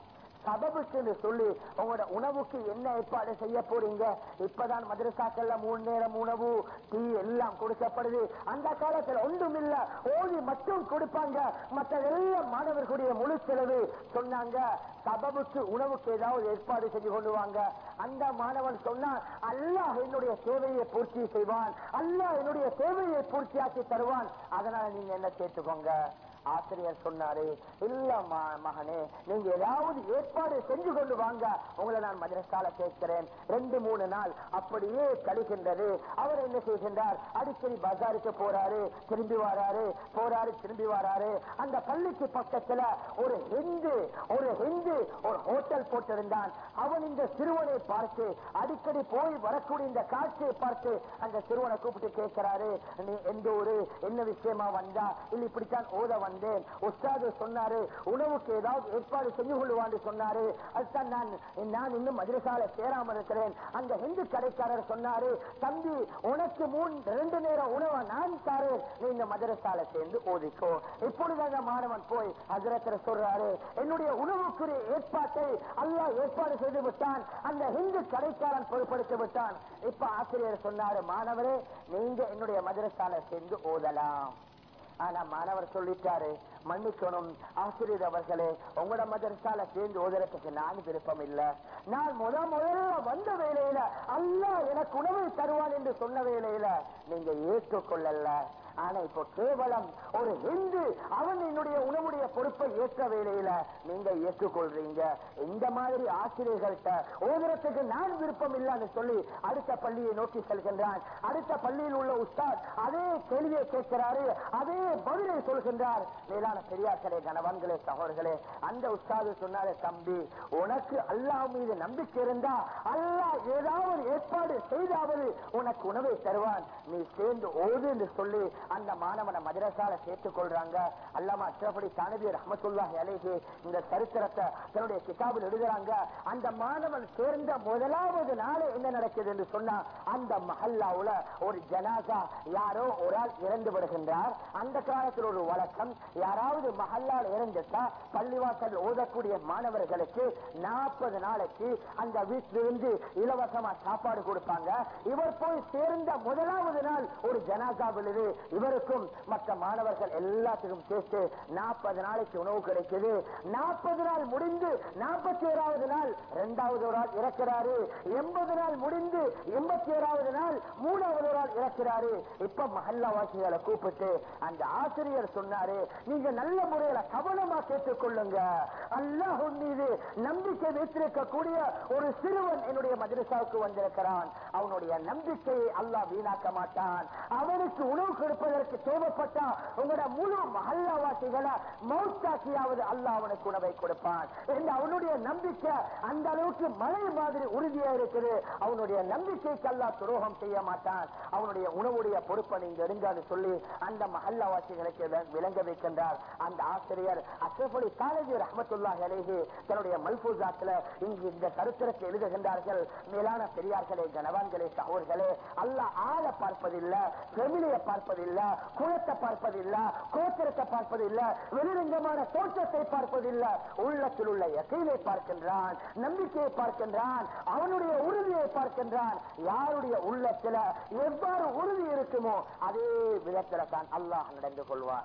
சபபுக்கு சொல்லி உங்களோட உணவுக்கு என்ன ஏற்பாடு செய்ய போறீங்க இப்பதான் மதரசாக்கள்ல மூணு நேரம் உணவு டீ எல்லாம் கொடுக்கப்படுது அந்த காலத்துல ஒன்றும் இல்ல ஓதி மட்டும் கொடுப்பாங்க மற்ற எல்லா மாணவர்களுடைய முழு செலவு சொன்னாங்க சபபுக்கு உணவுக்கு ஏதாவது ஏற்பாடு செஞ்சு கொண்டு வாங்க அந்த மாணவன் சொன்னா அல்லாஹ் என்னுடைய தேவையை பூர்த்தி செய்வான் அல்லாஹ் என்னுடைய தேவையை பூர்த்தியாக்கி தருவான் அதனால நீங்க என்ன கேட்டுக்கோங்க ஆசிரியர் சொன்னாரு இல்ல ம- மகனே நீங்க ஏதாவது ஏற்பாடு செஞ்சு கொண்டு வாங்க உங்களை நான் மதரசால கேட்கிறேன் ரெண்டு மூணு நாள் அப்படியே கழிக்கின்றது அவர் என்ன செய்கின்றார் அடிக்கடி பஜாருக்கு போறாரு திரும்பி வராரு போறாரு திரும்பி வராரு அந்த பள்ளிக்கு பக்கத்துல ஒரு ஹிந்து ஒரு ஹிந்து ஒரு ஹோட்டல் போட்டிருந்தான் அவன் இந்த சிறுவனை பார்த்து அடிக்கடி போய் வரக்கூடிய இந்த காட்சியை பார்த்து அந்த சிறுவனை கூப்பிட்டு கேட்கிறாரு நீ எந்த ஊரு என்ன விஷயமா வந்தா இல்ல இப்படித்தான் ஓத வந்தேன் உஸ்தாது சொன்னாரு உணவுக்கு ஏதாவது ஏற்பாடு செஞ்சு கொள்ளுவான்னு சொன்னாரு அதுதான் நான் நான் இன்னும் மதுரசால சேராம இருக்கிறேன் அந்த ஹிந்து கடைக்காரர் சொன்னாரு தம்பி உனக்கு மூணு ரெண்டு நேரம் உணவை நான் தாரேன் நீ இந்த மதரசால சேர்ந்து ஓதிக்கோ இப்பொழுது அந்த மாணவன் போய் ஹஜரத்துல சொல்றாரு என்னுடைய உணவுக்குரிய ஏற்பாட்டை அல்லாஹ் ஏற்பாடு செய்து விட்டான் அந்த ஹிந்து கடைக்காரன் பொறுப்படுத்தி விட்டான் இப்ப ஆசிரியர் சொன்னாரு மாணவரே நீங்க என்னுடைய மதரசால சேர்ந்து ஓதலாம் ஆனா மாணவர் சொல்லிட்டாரு மன்னிக்கணும் ஆசிரியர் அவர்களே உங்களோட மதரசால சேர்ந்து ஓதுறதுக்கு நான் விருப்பம் இல்ல நான் முத முதல்ல வந்த வேலையில அல்லாஹ் எனக்கு உணவை தருவான் என்று சொன்ன வேலையில நீங்க ஏற்றுக்கொள்ளல ஆனா இப்போ கேவலம் ஒரு ஹிந்து அவன் என்னுடைய உணவுடைய பொறுப்பை ஏற்ற வேலையில நீங்க ஏற்றுக்கொள்றீங்க இந்த மாதிரி ஆசிரியர்கள்ட்ட ஓதுறதுக்கு நான் விருப்பம் இல்லைன்னு சொல்லி அடுத்த பள்ளியை நோக்கி செல்கின்றான் அடுத்த பள்ளியில் உள்ள உஸ்தாத் அதே கேள்வியை கேட்கிறாரு அதே பதிலை சொல்கின்றார் மேலான பெரியார்களே கணவான்களே சகோதரர்களே அந்த உஸ்தாது சொன்னாரு தம்பி உனக்கு அல்லாஹ் மீது நம்பிக்கை இருந்தா அல்லாஹ் ஏதாவது ஏற்பாடு செய்தாவது உனக்கு உணவை தருவான் நீ சேர்ந்து ஓது என்று சொல்லி அந்த மாணவனை மதரசால சேர்த்துக் கொள்றாங்க அல்லாமா அஷ்ரஃபடி தானவி ரஹமத்துல்லாஹி அலைஹி இந்த சரித்திரத்தை தன்னுடைய கிதாபில் எழுதுறாங்க அந்த மாணவன் சேர்ந்த முதலாவது நாள் என்ன நடக்குது என்று சொன்னா அந்த மஹல்லாவுல ஒரு ஜனாசா யாரோ ஒரு ஆள் இறந்து விடுகின்றார் அந்த காலத்தில் ஒரு வழக்கம் யாராவது மஹல்லால் இறந்துட்டா பள்ளிவாசல் ஓதக்கூடிய மாணவர்களுக்கு நாற்பது நாளைக்கு அந்த வீட்டிலிருந்து இலவசமா சாப்பாடு கொடுப்பாங்க இவர் போய் சேர்ந்த முதலாவது நாள் ஒரு ஜனாசா விழுது இவருக்கும் மற்ற மாணவர்கள் எல்லாத்துக்கும் சேர்த்து நாற்பது நாளைக்கு உணவு கிடைக்குது நாற்பது நாள் முடிந்து நாற்பத்தி ஏழாவது நாள் இரண்டாவது ஒரு ஆள் இறக்கிறாரு எண்பது நாள் முடிந்து எண்பத்தி ஏழாவது நாள் மூணாவது ஒரு ஆள் இறக்கிறாரு இப்ப மஹல்லாவாசிகளை கூப்பிட்டு அந்த ஆசிரியர் சொன்னாரு நீங்க நல்ல முறையில கவனமா கேட்டுக்கொள்ளுங்க அல்லாஹ் மீது நம்பிக்கை வைத்திருக்கக்கூடிய ஒரு சிறுவன் என்னுடைய மதரசாவுக்கு வந்திருக்கிறான் அவனுடைய நம்பிக்கையை அல்லாஹ் வீணாக்க மாட்டான் அவனுக்கு உணவு கொடுப்பதற்கு தேவைப்பட்டா உங்களோட முழு மஹல்லாவாசிகளை மௌத்தாக்கியாவது அல்லாஹ் அவனுக்கு உணவை கொடுப்பான் என்று அவனுடைய நம்பிக்கை அந்த அளவுக்கு மழை மாதிரி உறுதியா இருக்குது அவனுடைய நம்பிக்கைக்கு அல்லாஹ் துரோகம் செய்ய மாட்டான் அவனுடைய உணவுடைய பொறுப்பை நீங்க எடுங்கான்னு சொல்லி அந்த மஹல்லாவாசிகளுக்கு விள- விளங்க வைக்கின்றார் அந்த ஆசிரியர் அஷ்ரஃபலி காலேஜி ரஹமத்துல்லாஹி அலைஹி தன்னுடைய மல்பூசாத்துல இங்கு இந்த சரித்திரத்தை எழுதுகின்றார்கள் மேலான பெரியார்களே கனவான்களே சகோதர்களே அல்லாஹ் ஆள பார்ப்பதில்ல ஃபெமிலியை பார்ப்பதில்ல குலத்தை பார்ப்பதில்ல கோத்திரத்தை பார்ப்பதில்ல வெளிரங்கமான தோற்றத்தை பார்ப்பதில்ல உள்ளத்தில் உள்ள யக்கீனை பார்க்கின்றான் நம்பிக்கையை பார்க்கின்றான் அவனுடைய உறுதியை பார்க்கின்றான் யாருடைய உள்ளத்துல எவ்வாறு உறுதி இருக்குமோ அதே விதத்துல தான் அல்லாஹ் நடந்து கொள்வான்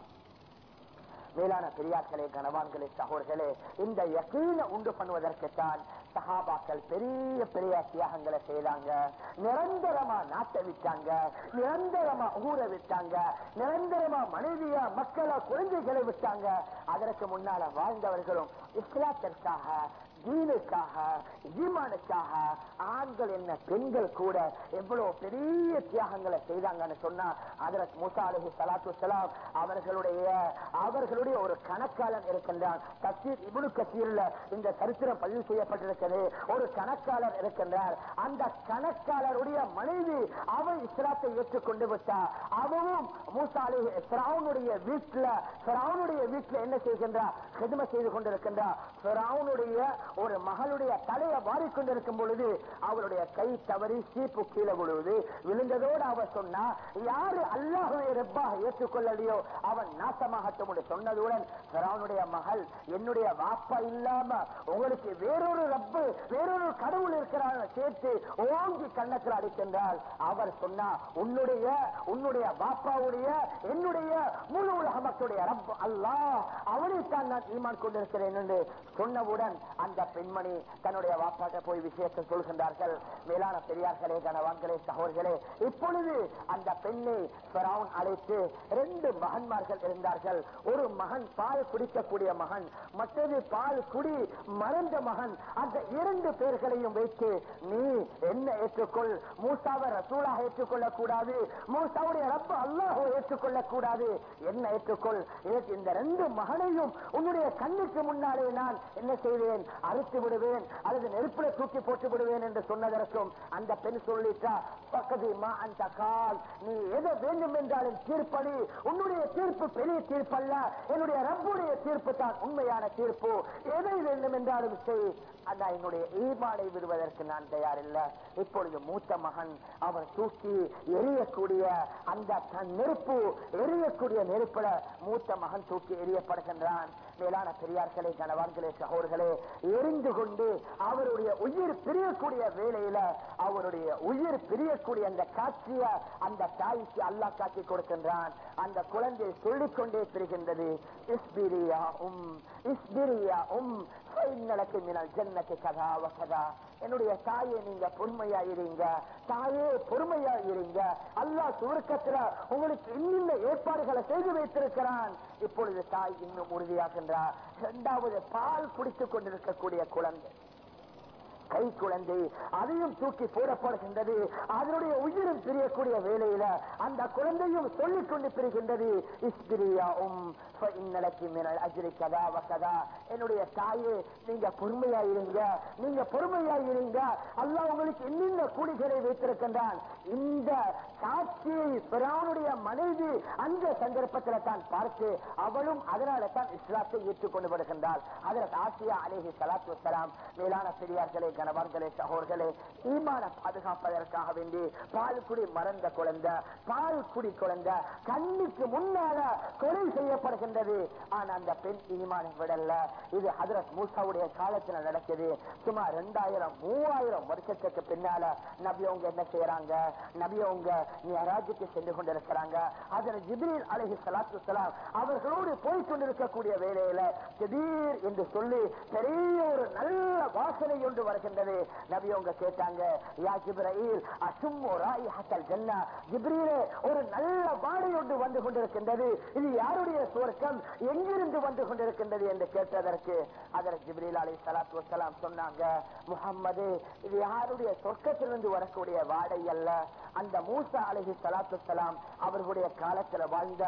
மேலான பெரியார்களே கனவான்களே சகோதர்களே இந்த யக்கீனை உண்டு பண்ணுவதற்குத்தான் சஹாபாக்கள் பெரிய பெரிய தியாகங்களை செய்தாங்க நிரந்தரமா நாட்டை விட்டாங்க நிரந்தரமா ஊரை விட்டாங்க நிரந்தரமா மனைவியா மக்களா குழந்தைகளை விட்டாங்க அதற்கு முன்னால வாழ்ந்தவர்களும் இஸ்லாத்திற்காக தீனுக்காக ஈமானுக்காக ஆண்கள் என்ன பெண்கள் கூட எவ்வளவு பெரிய தியாகங்களை செய்தாங்கன்னு சொன்னா அதற்கு மூசா அலஹி சலாத்து சலாம் அவர்களுடைய அவர்களுடைய ஒரு கணக்காளன் இருக்கின்றான் தசீர் இபுனு கசீர்ல இந்த சரித்திரம் பதிவு செய்யப்பட்டிருக்கிறது ஒரு கணக்காளர் இருக்கின்றார் அந்த கணக்காளருடைய மனைவி அவள் இஸ்லாத்தை ஏற்றுக்கொண்டு விட்டா அவவும் மூசா அலி பிராவுனுடைய வீட்டுல பிராவுனுடைய வீட்டுல என்ன செய்கின்றா ஹெதுமை செய்து கொண்டிருக்கின்றா பிராவுனுடைய ஒரு மகளுடைய தலையை வாரிக்கொண்டிருக்கும் பொழுது அவளுடைய கை தவறி சீப்பு கீழே விழுவது விழுந்ததோடு அவர் சொன்னா யாரு அல்லாஹுவை ரப்பாக ஏற்றுக்கொள்ளலையோ அவன் நாசமாகட்டும் என்று சொன்னதுடன் அவனுடைய மகள் என்னுடைய வாப்பா இல்லாம உங்களுக்கு வேறொரு ரப்பு வேறொரு கடவுள் இருக்கிறார் சேர்த்து ஓங்கி கண்ணத்தில் அடிக்கின்றால் அவர் சொன்னா உன்னுடைய உன்னுடைய பாப்பாவுடைய என்னுடைய முழு உலக மக்களுடைய ரப் அல்லாஹ் அவனைத்தான் நான் ஈமான் கொண்டிருக்கிறேன் என்று சொன்னவுடன் அந்த பெண்மணி தன்னுடைய வாப்பாட்ட போய் விஷயத்தை சொல்கின்றார்கள் மேலான பெரியார்களே கணவான்களே சகோதர்களே இப்பொழுது அந்த பெண்ணை பிராவுன் அழைத்து ரெண்டு மகன்மார்கள் இருந்தார்கள் ஒரு மகன் பால் குடிக்கக்கூடிய மகன் மற்றது பால் குடி மறந்த மகன் அந்த இரண்டு பேர்களையும் வைத்து நீ என்ன ஏற்றுக்கொள் மூசாவை ரசூலாக ஏற்றுக்கொள்ளக் கூடாது மூசாவுடைய ரப்ப அல்லாஹோ ஏற்றுக்கொள்ளக் கூடாது என்ன ஏற்றுக்கொள் எனக்கு இந்த ரெண்டு மகனையும் உன்னுடைய கண்ணுக்கு முன்னாலே நான் என்ன செய்வேன் அறுத்து விடுவேன் அல்லது நெருப்புல தூக்கி போட்டு விடுவேன் என்று சொன்னதற்கும் அந்த பெண் சொல்லிட்டா பக்கத்து மா அந்த கால் நீ எதை வேண்டும் என்றாலும் தீர்ப்படி உன்னுடைய தீர்ப்பு பெரிய தீர்ப்பல்ல என்னுடைய ரப்புடைய தீர்ப்பு தான் உண்மையான தீர்ப்பு எதை வேண்டும் என்றாலும் செய் அந்த என்னுடைய ஈமானை விடுவதற்கு நான் தயாரில்லை இப்பொழுது மூத்த மகன் அவர் தூக்கி எரியக்கூடிய அந்த தன் நெருப்பு எரியக்கூடிய நெருப்புல மூத்த மகன் தூக்கி எரியப்படுகின்றான் மேலான பெரியார்களே கணவான்களே சகோதர்களே எரிந்து கொண்டு அவருடைய உயிர் பிரியக்கூடிய வேலையில அவருடைய உயிர் பிரியக்கூடிய அந்த காட்சிய அந்த தாய்க்கு அல்லாஹ் காட்சி கொடுக்கின்றான் அந்த குழந்தை சொல்லிக் கொண்டே பிரிகின்றது இஸ்பிரியா உம் இஸ்பிரியா உம் இன்னலக்கு மினல் ஜன்னத்து கதா வகதா என்னுடைய தாயே நீங்க பொறுமையா இருங்க தாயே பொறுமையா இருங்க அல்லாஹ் சுருக்கத்துல உங்களுக்கு இன்னும் ஏற்பாடுகளை செய்து வைத்திருக்கிறான் இப்பொழுது தாய் இன்னும் உறுதியாகின்றார் இரண்டாவது பால் குடித்துக் கொண்டிருக்கக்கூடிய குழந்தை கை குழந்தை அதையும் தூக்கி போடப்படுகின்றது அதனுடைய உயிரும் பிரியக்கூடிய வேலையில அந்த குழந்தையும் சொல்லிக் கொண்டு பிரிகின்றது இஸ்பிரியா உம் இன்னலக்கு மினல் அஜ்ரி கதா வகதா என்னுடைய தாயே நீங்க பொறுமையா இருங்க நீங்க பொறுமையா இருங்க அல்லாஹ் உங்களுக்கு இன்னின்ன கூலிகளை வைத்திருக்கின்றான் இந்த சாட்சியை பிரானுடைய மனைவி அந்த சந்தர்ப்பத்தில் தான் பார்த்து அவளும் அதனால தான் இஸ்லாத்தை ஏற்றுக்கொண்டு வருகின்றாள் அதற்கு ஆசியா அலேஹி சலாத்து வசலாம் மேலான பெரியார்களே கணவான்களே சகோர்களே ஈமான பாதுகாப்பதற்காக வேண்டி பால் குடி மறந்த குழந்தை பால் குடி குழந்தை கண்ணுக்கு முன்னால கொலை செய்யப்படுகின்றது ஆனா அந்த பெண் ஈமானை விடல இது ஹதரத் மூசாவுடைய காலத்துல நடக்குது சுமார் ரெண்டாயிரம் மூவாயிரம் வருஷத்துக்கு பின்னால நபி அவங்க என்ன செய்யறாங்க நபி அவங்க மியராஜுக்கு சென்று கொண்டிருக்கிறாங்க அதில் ஜிப்ரீல் அலஹி சலாத்து சலாம் அவர்களோடு போய் கொண்டிருக்கக்கூடிய வேலையில திடீர் என்று சொல்லி பெரிய ஒரு நல்ல வாசனை ஒன்று வருகின்றது நபி அவங்க கேட்டாங்க யா ஜிப்ரீல் அசும்மு ராயிஹத்தல் ஜன்னா ஜிப்ரீலே ஒரு நல்ல வாடை ஒன்று வந்து கொண்டிருக்கின்றது இது யாருடைய சுவர்க்கம் எங்கிருந்து வந்து கொண்டிருக்கின்றது என்று கேட்டதற்கு அதற்கு ஜிப்ரீல் அலி சலாத்து வசலாம் சொன்னாங்க முகம்மது இது யாருடைய சொர்க்கத்திலிருந்து வரக்கூடிய வாடை அல்ல அந்த மூசா அலஹி சலாத்து சலாம் அவர்களுடைய காலத்துல வாழ்ந்த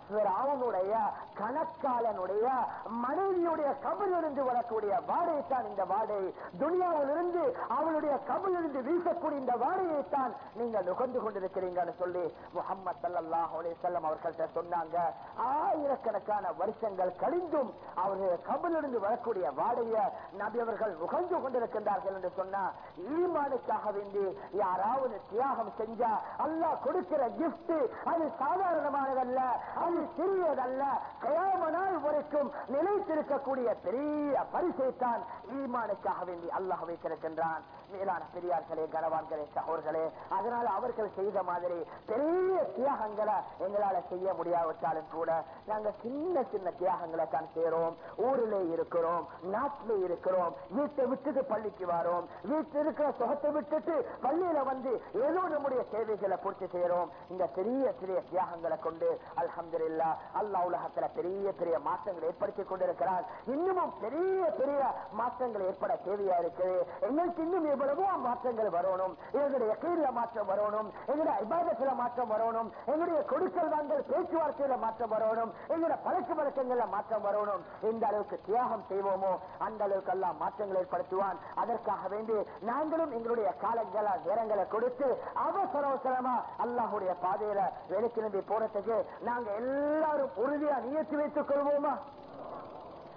அவனுடைய கணக்காளனுடைய மனைவியுடைய கபிலிருந்து வரக்கூடிய வாடையை தான் இந்த வாடை துனியாவிலிருந்து அவளுடைய கபிலிருந்து வீசக்கூடிய இந்த வாடையை தான் நீங்கள் நுகர்ந்து கொண்டிருக்கிறீங்கன்னு சொல்லி முகமது சல்லாஹ் செல்லம் அவர்கள்ட்ட சொன்னாங்க ஆயிரக்கணக்கான வருஷங்கள் கழிந்தும் அவர்கள் கபிலிருந்து வரக்கூடிய வாடைய நபி அவர்கள் நுகர்ந்து கொண்டிருக்கின்றார்கள் என்று சொன்னா ஈமானுக்காக வேண்டி யாராவது தியாகம் செஞ்சா அல்லாஹ் கொடுக்கிற கிஃப்ட் அது சாதாரணமானதல்ல அது சிறியதல்ல கயாம நாள் வரைக்கும் நிலைத்திருக்கக்கூடிய பெரிய பரிசை தான் ஈமானுக்காக வேண்டி அல்லாஹ் வைத்திருக்கின்றான் மேலான பெரியார்களே கனவான்களே சகோர்களே அதனால அவர்கள் செய்த மாதிரி பெரிய தியாகங்களை எங்களால செய்ய முடியாவிட்டாலும் கூட நாங்க சின்ன சின்ன தியாகங்களை தான் செய்யறோம் ஊரிலே இருக்கிறோம் நாட்டிலே இருக்கிறோம் வீட்டை விட்டுட்டு பள்ளிக்கு வரோம் வீட்டில் இருக்கிற சுகத்தை விட்டுட்டு பள்ளியில வந்து ஏதோ நம்முடைய சேவைகளை பூர்த்தி செய்யறோம் இந்த பெரிய பெரிய தியாகங்களை கொண்டு அல்ஹம்துலில்லா அல்லாஹ் உலகத்துல பெரிய பெரிய மாற்றங்களை ஏற்படுத்தி கொண்டிருக்கிறார் இன்னமும் பெரிய பெரிய மாற்றங்கள் ஏற்பட தேவையா இருக்குது எங்களுக்கு இன்னும் எவ்வளவோ மாற்றங்கள் வரணும் எங்களுடைய கீழ மாற்றம் வரணும் எங்களுடைய இபாதத்துல மாற்றம் வரணும் எங்களுடைய கொடுக்கல் வாங்கல் பேச்சுவார்த்தையில மாற்றம் வரணும் எங்களுடைய பழக்க வழக்கங்கள்ல மாற்றம் வரணும் எந்த அளவுக்கு தியாகம் செய்வோமோ அந்த அளவுக்கு எல்லாம் மாற்றங்கள் ஏற்படுத்துவான் அதற்காக வேண்டி நாங்களும் எங்களுடைய காலங்கள நேரங்களை கொடுத்து அவசர அவசரமா அல்லாஹுடைய பாதையில வேலைக்கு நம்பி போறதுக்கு நாங்க எல்லாரும் உறுதியா நியத்து வைத்துக் கொள்வோமா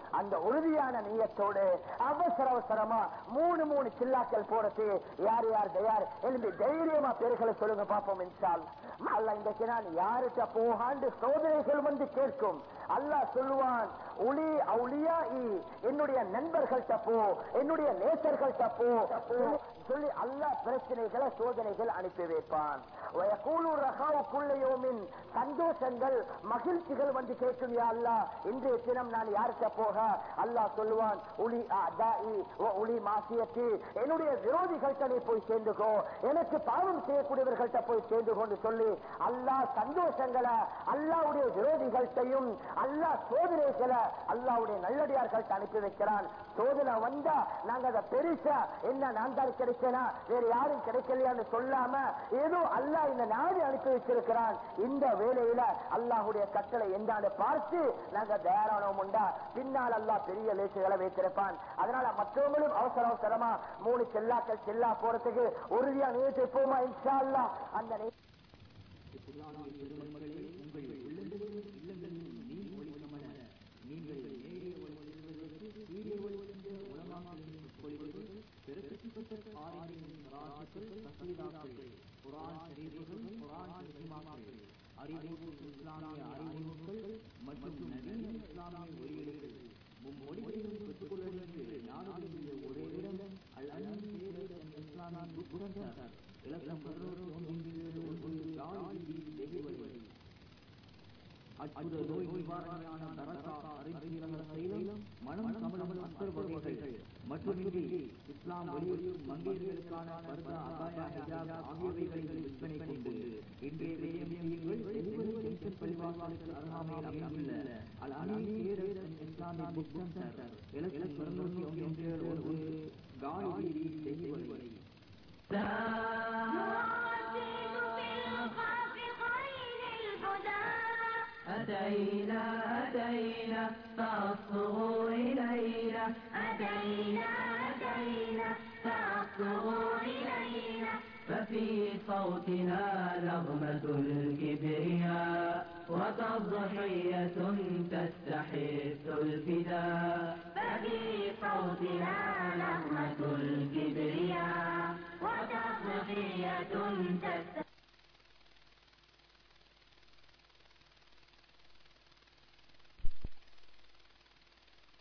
அந்த உறுதியான நீயத்தோடு அவசர அவசரமா மூணு மூணு சில்லாக்கள் போறது யார் யார் தயார் எழுந்து தைரியமா பேர்களை சொல்லுங்க பார்ப்போம் என்றால் அல்ல இன்றைக்கு நான் யாருக்க போகாண்டு சோதனைகள் வந்து கேட்கும் அல்லாஹ் சொல்லுவான் உளி அவுளியா என்னுடைய நண்பர்கள்ட்ட போ என்னுடைய நேசர்கள்ட்ட போ சொல்லி அல்லாஹ் பிரச்சனைகளை சோதனைகள் அனுப்பி வைப்பான் வயக்கூலூர் ரகாவுக்குள்ள யோமின் சந்தோஷங்கள் மகிழ்ச்சிகள் வந்து கேட்கும் யா அல்லாஹ் இன்றைய தினம் நான் யார்கிட்ட போக அல்லாஹ் சொல்லுவான் உளி அதாஇ வ உளி மாசியத்து என்னுடைய விரோதிகள்கிட்ட நீ போய் சேர்ந்துக்கோ எனக்கு பாவம் செய்யக்கூடியவர்கள்ட்ட போய் சேர்ந்து கொண்டு சொல்லி அல்லாஹ் சந்தோஷங்களை அல்லாவுடைய விரோதிகள்கிட்டையும் அல்லாஹ் சோதனைகளை அல்லாவுடைய நல்லடியார்கள்ட்ட அனுப்பி வைக்கிறான் சோதனை வந்தா நாங்க அதை பெருசா என்ன நான் தான் கிடைச்சேனா வேற யாரும் கிடைக்கலையான்னு சொல்லாம ஏதோ அல்லாஹ் இந்த நாடு அனுப்பி வச்சிருக்கிறான் இந்த வேலையில அல்லாஹுடைய கட்டளை எந்தான்னு பார்த்து நாங்க தயாரானோம் உண்டா பின்னால் அல்லாஹ் பெரிய லேசுகளை வைத்திருப்பான் அதனால மற்றவங்களும் அவசர அவசரமா மூணு செல்லாக்கள் செல்லா போறதுக்கு உறுதியா நியத்து போமா இன்ஷா அல்லாஹ் அந்த நே- இஸ்லாமிய பெருமக்களே உங்கள் உள்ளங்களிலும் இல்லங்களிலும் நீர் ஒளிக்கமல நீங்கள் நேரே ஒளி செல்வதற்கு கீழே ஒளி சென்ற உலமாக்களின் சொற்பொழிவுகள் பிறப்பிக்கப்பட்ட ஆரியங்களின் சராசுகள் கசீதாக்கள் குரான் ஷரீஃபுகள் குரான் தர்ஜிமாக்கள் அறிவுறும் இஸ்லாமிய அறிவுறுத்தல் மற்றும் நவீன இஸ்லாமிய வெளியீடுகள் மும்மொழிகளிலும் பெற்றுக்கொள்ள ஞானத்தினுடைய ஒரே இடம் அல் அலன் இஸ்லாமிய புத்தகம் இலக்கம் அற்புத நோய் நிவாரணியான தரசா அறிவியலான தைலம் மனம் கமலம் அத்தர் வகைகள் மட்டுமின்றி இஸ்லாம் வலியுறுத்தும் மங்கையர்களுக்கான பர்தா அபாயா ஹிஜாப் ஆகியவைகளை விற்பனை கொண்டு இன்றைய விடயம் செய்யுங்கள் டெலிவரி ஜங்ஷன் பள்ளிவாசலுக்கு அருகாமையில் அமைந்துள்ள அல் அனீஸ் பேரரசன் இஸ்லாமிய புத்தம் சென்டர் இலக்கம் இருநூற்றி ஒன்று ஒன்று காலி வீதி டெலிவரி أتينا أتينا فاصغوا إلينا أتينا أتينا فاصغوا إلينا ففي صوتنا نغمة الكبرياء وتضحية تستحث الفداء ففي صوتنا نغمة الكبرياء وتضحية تستحث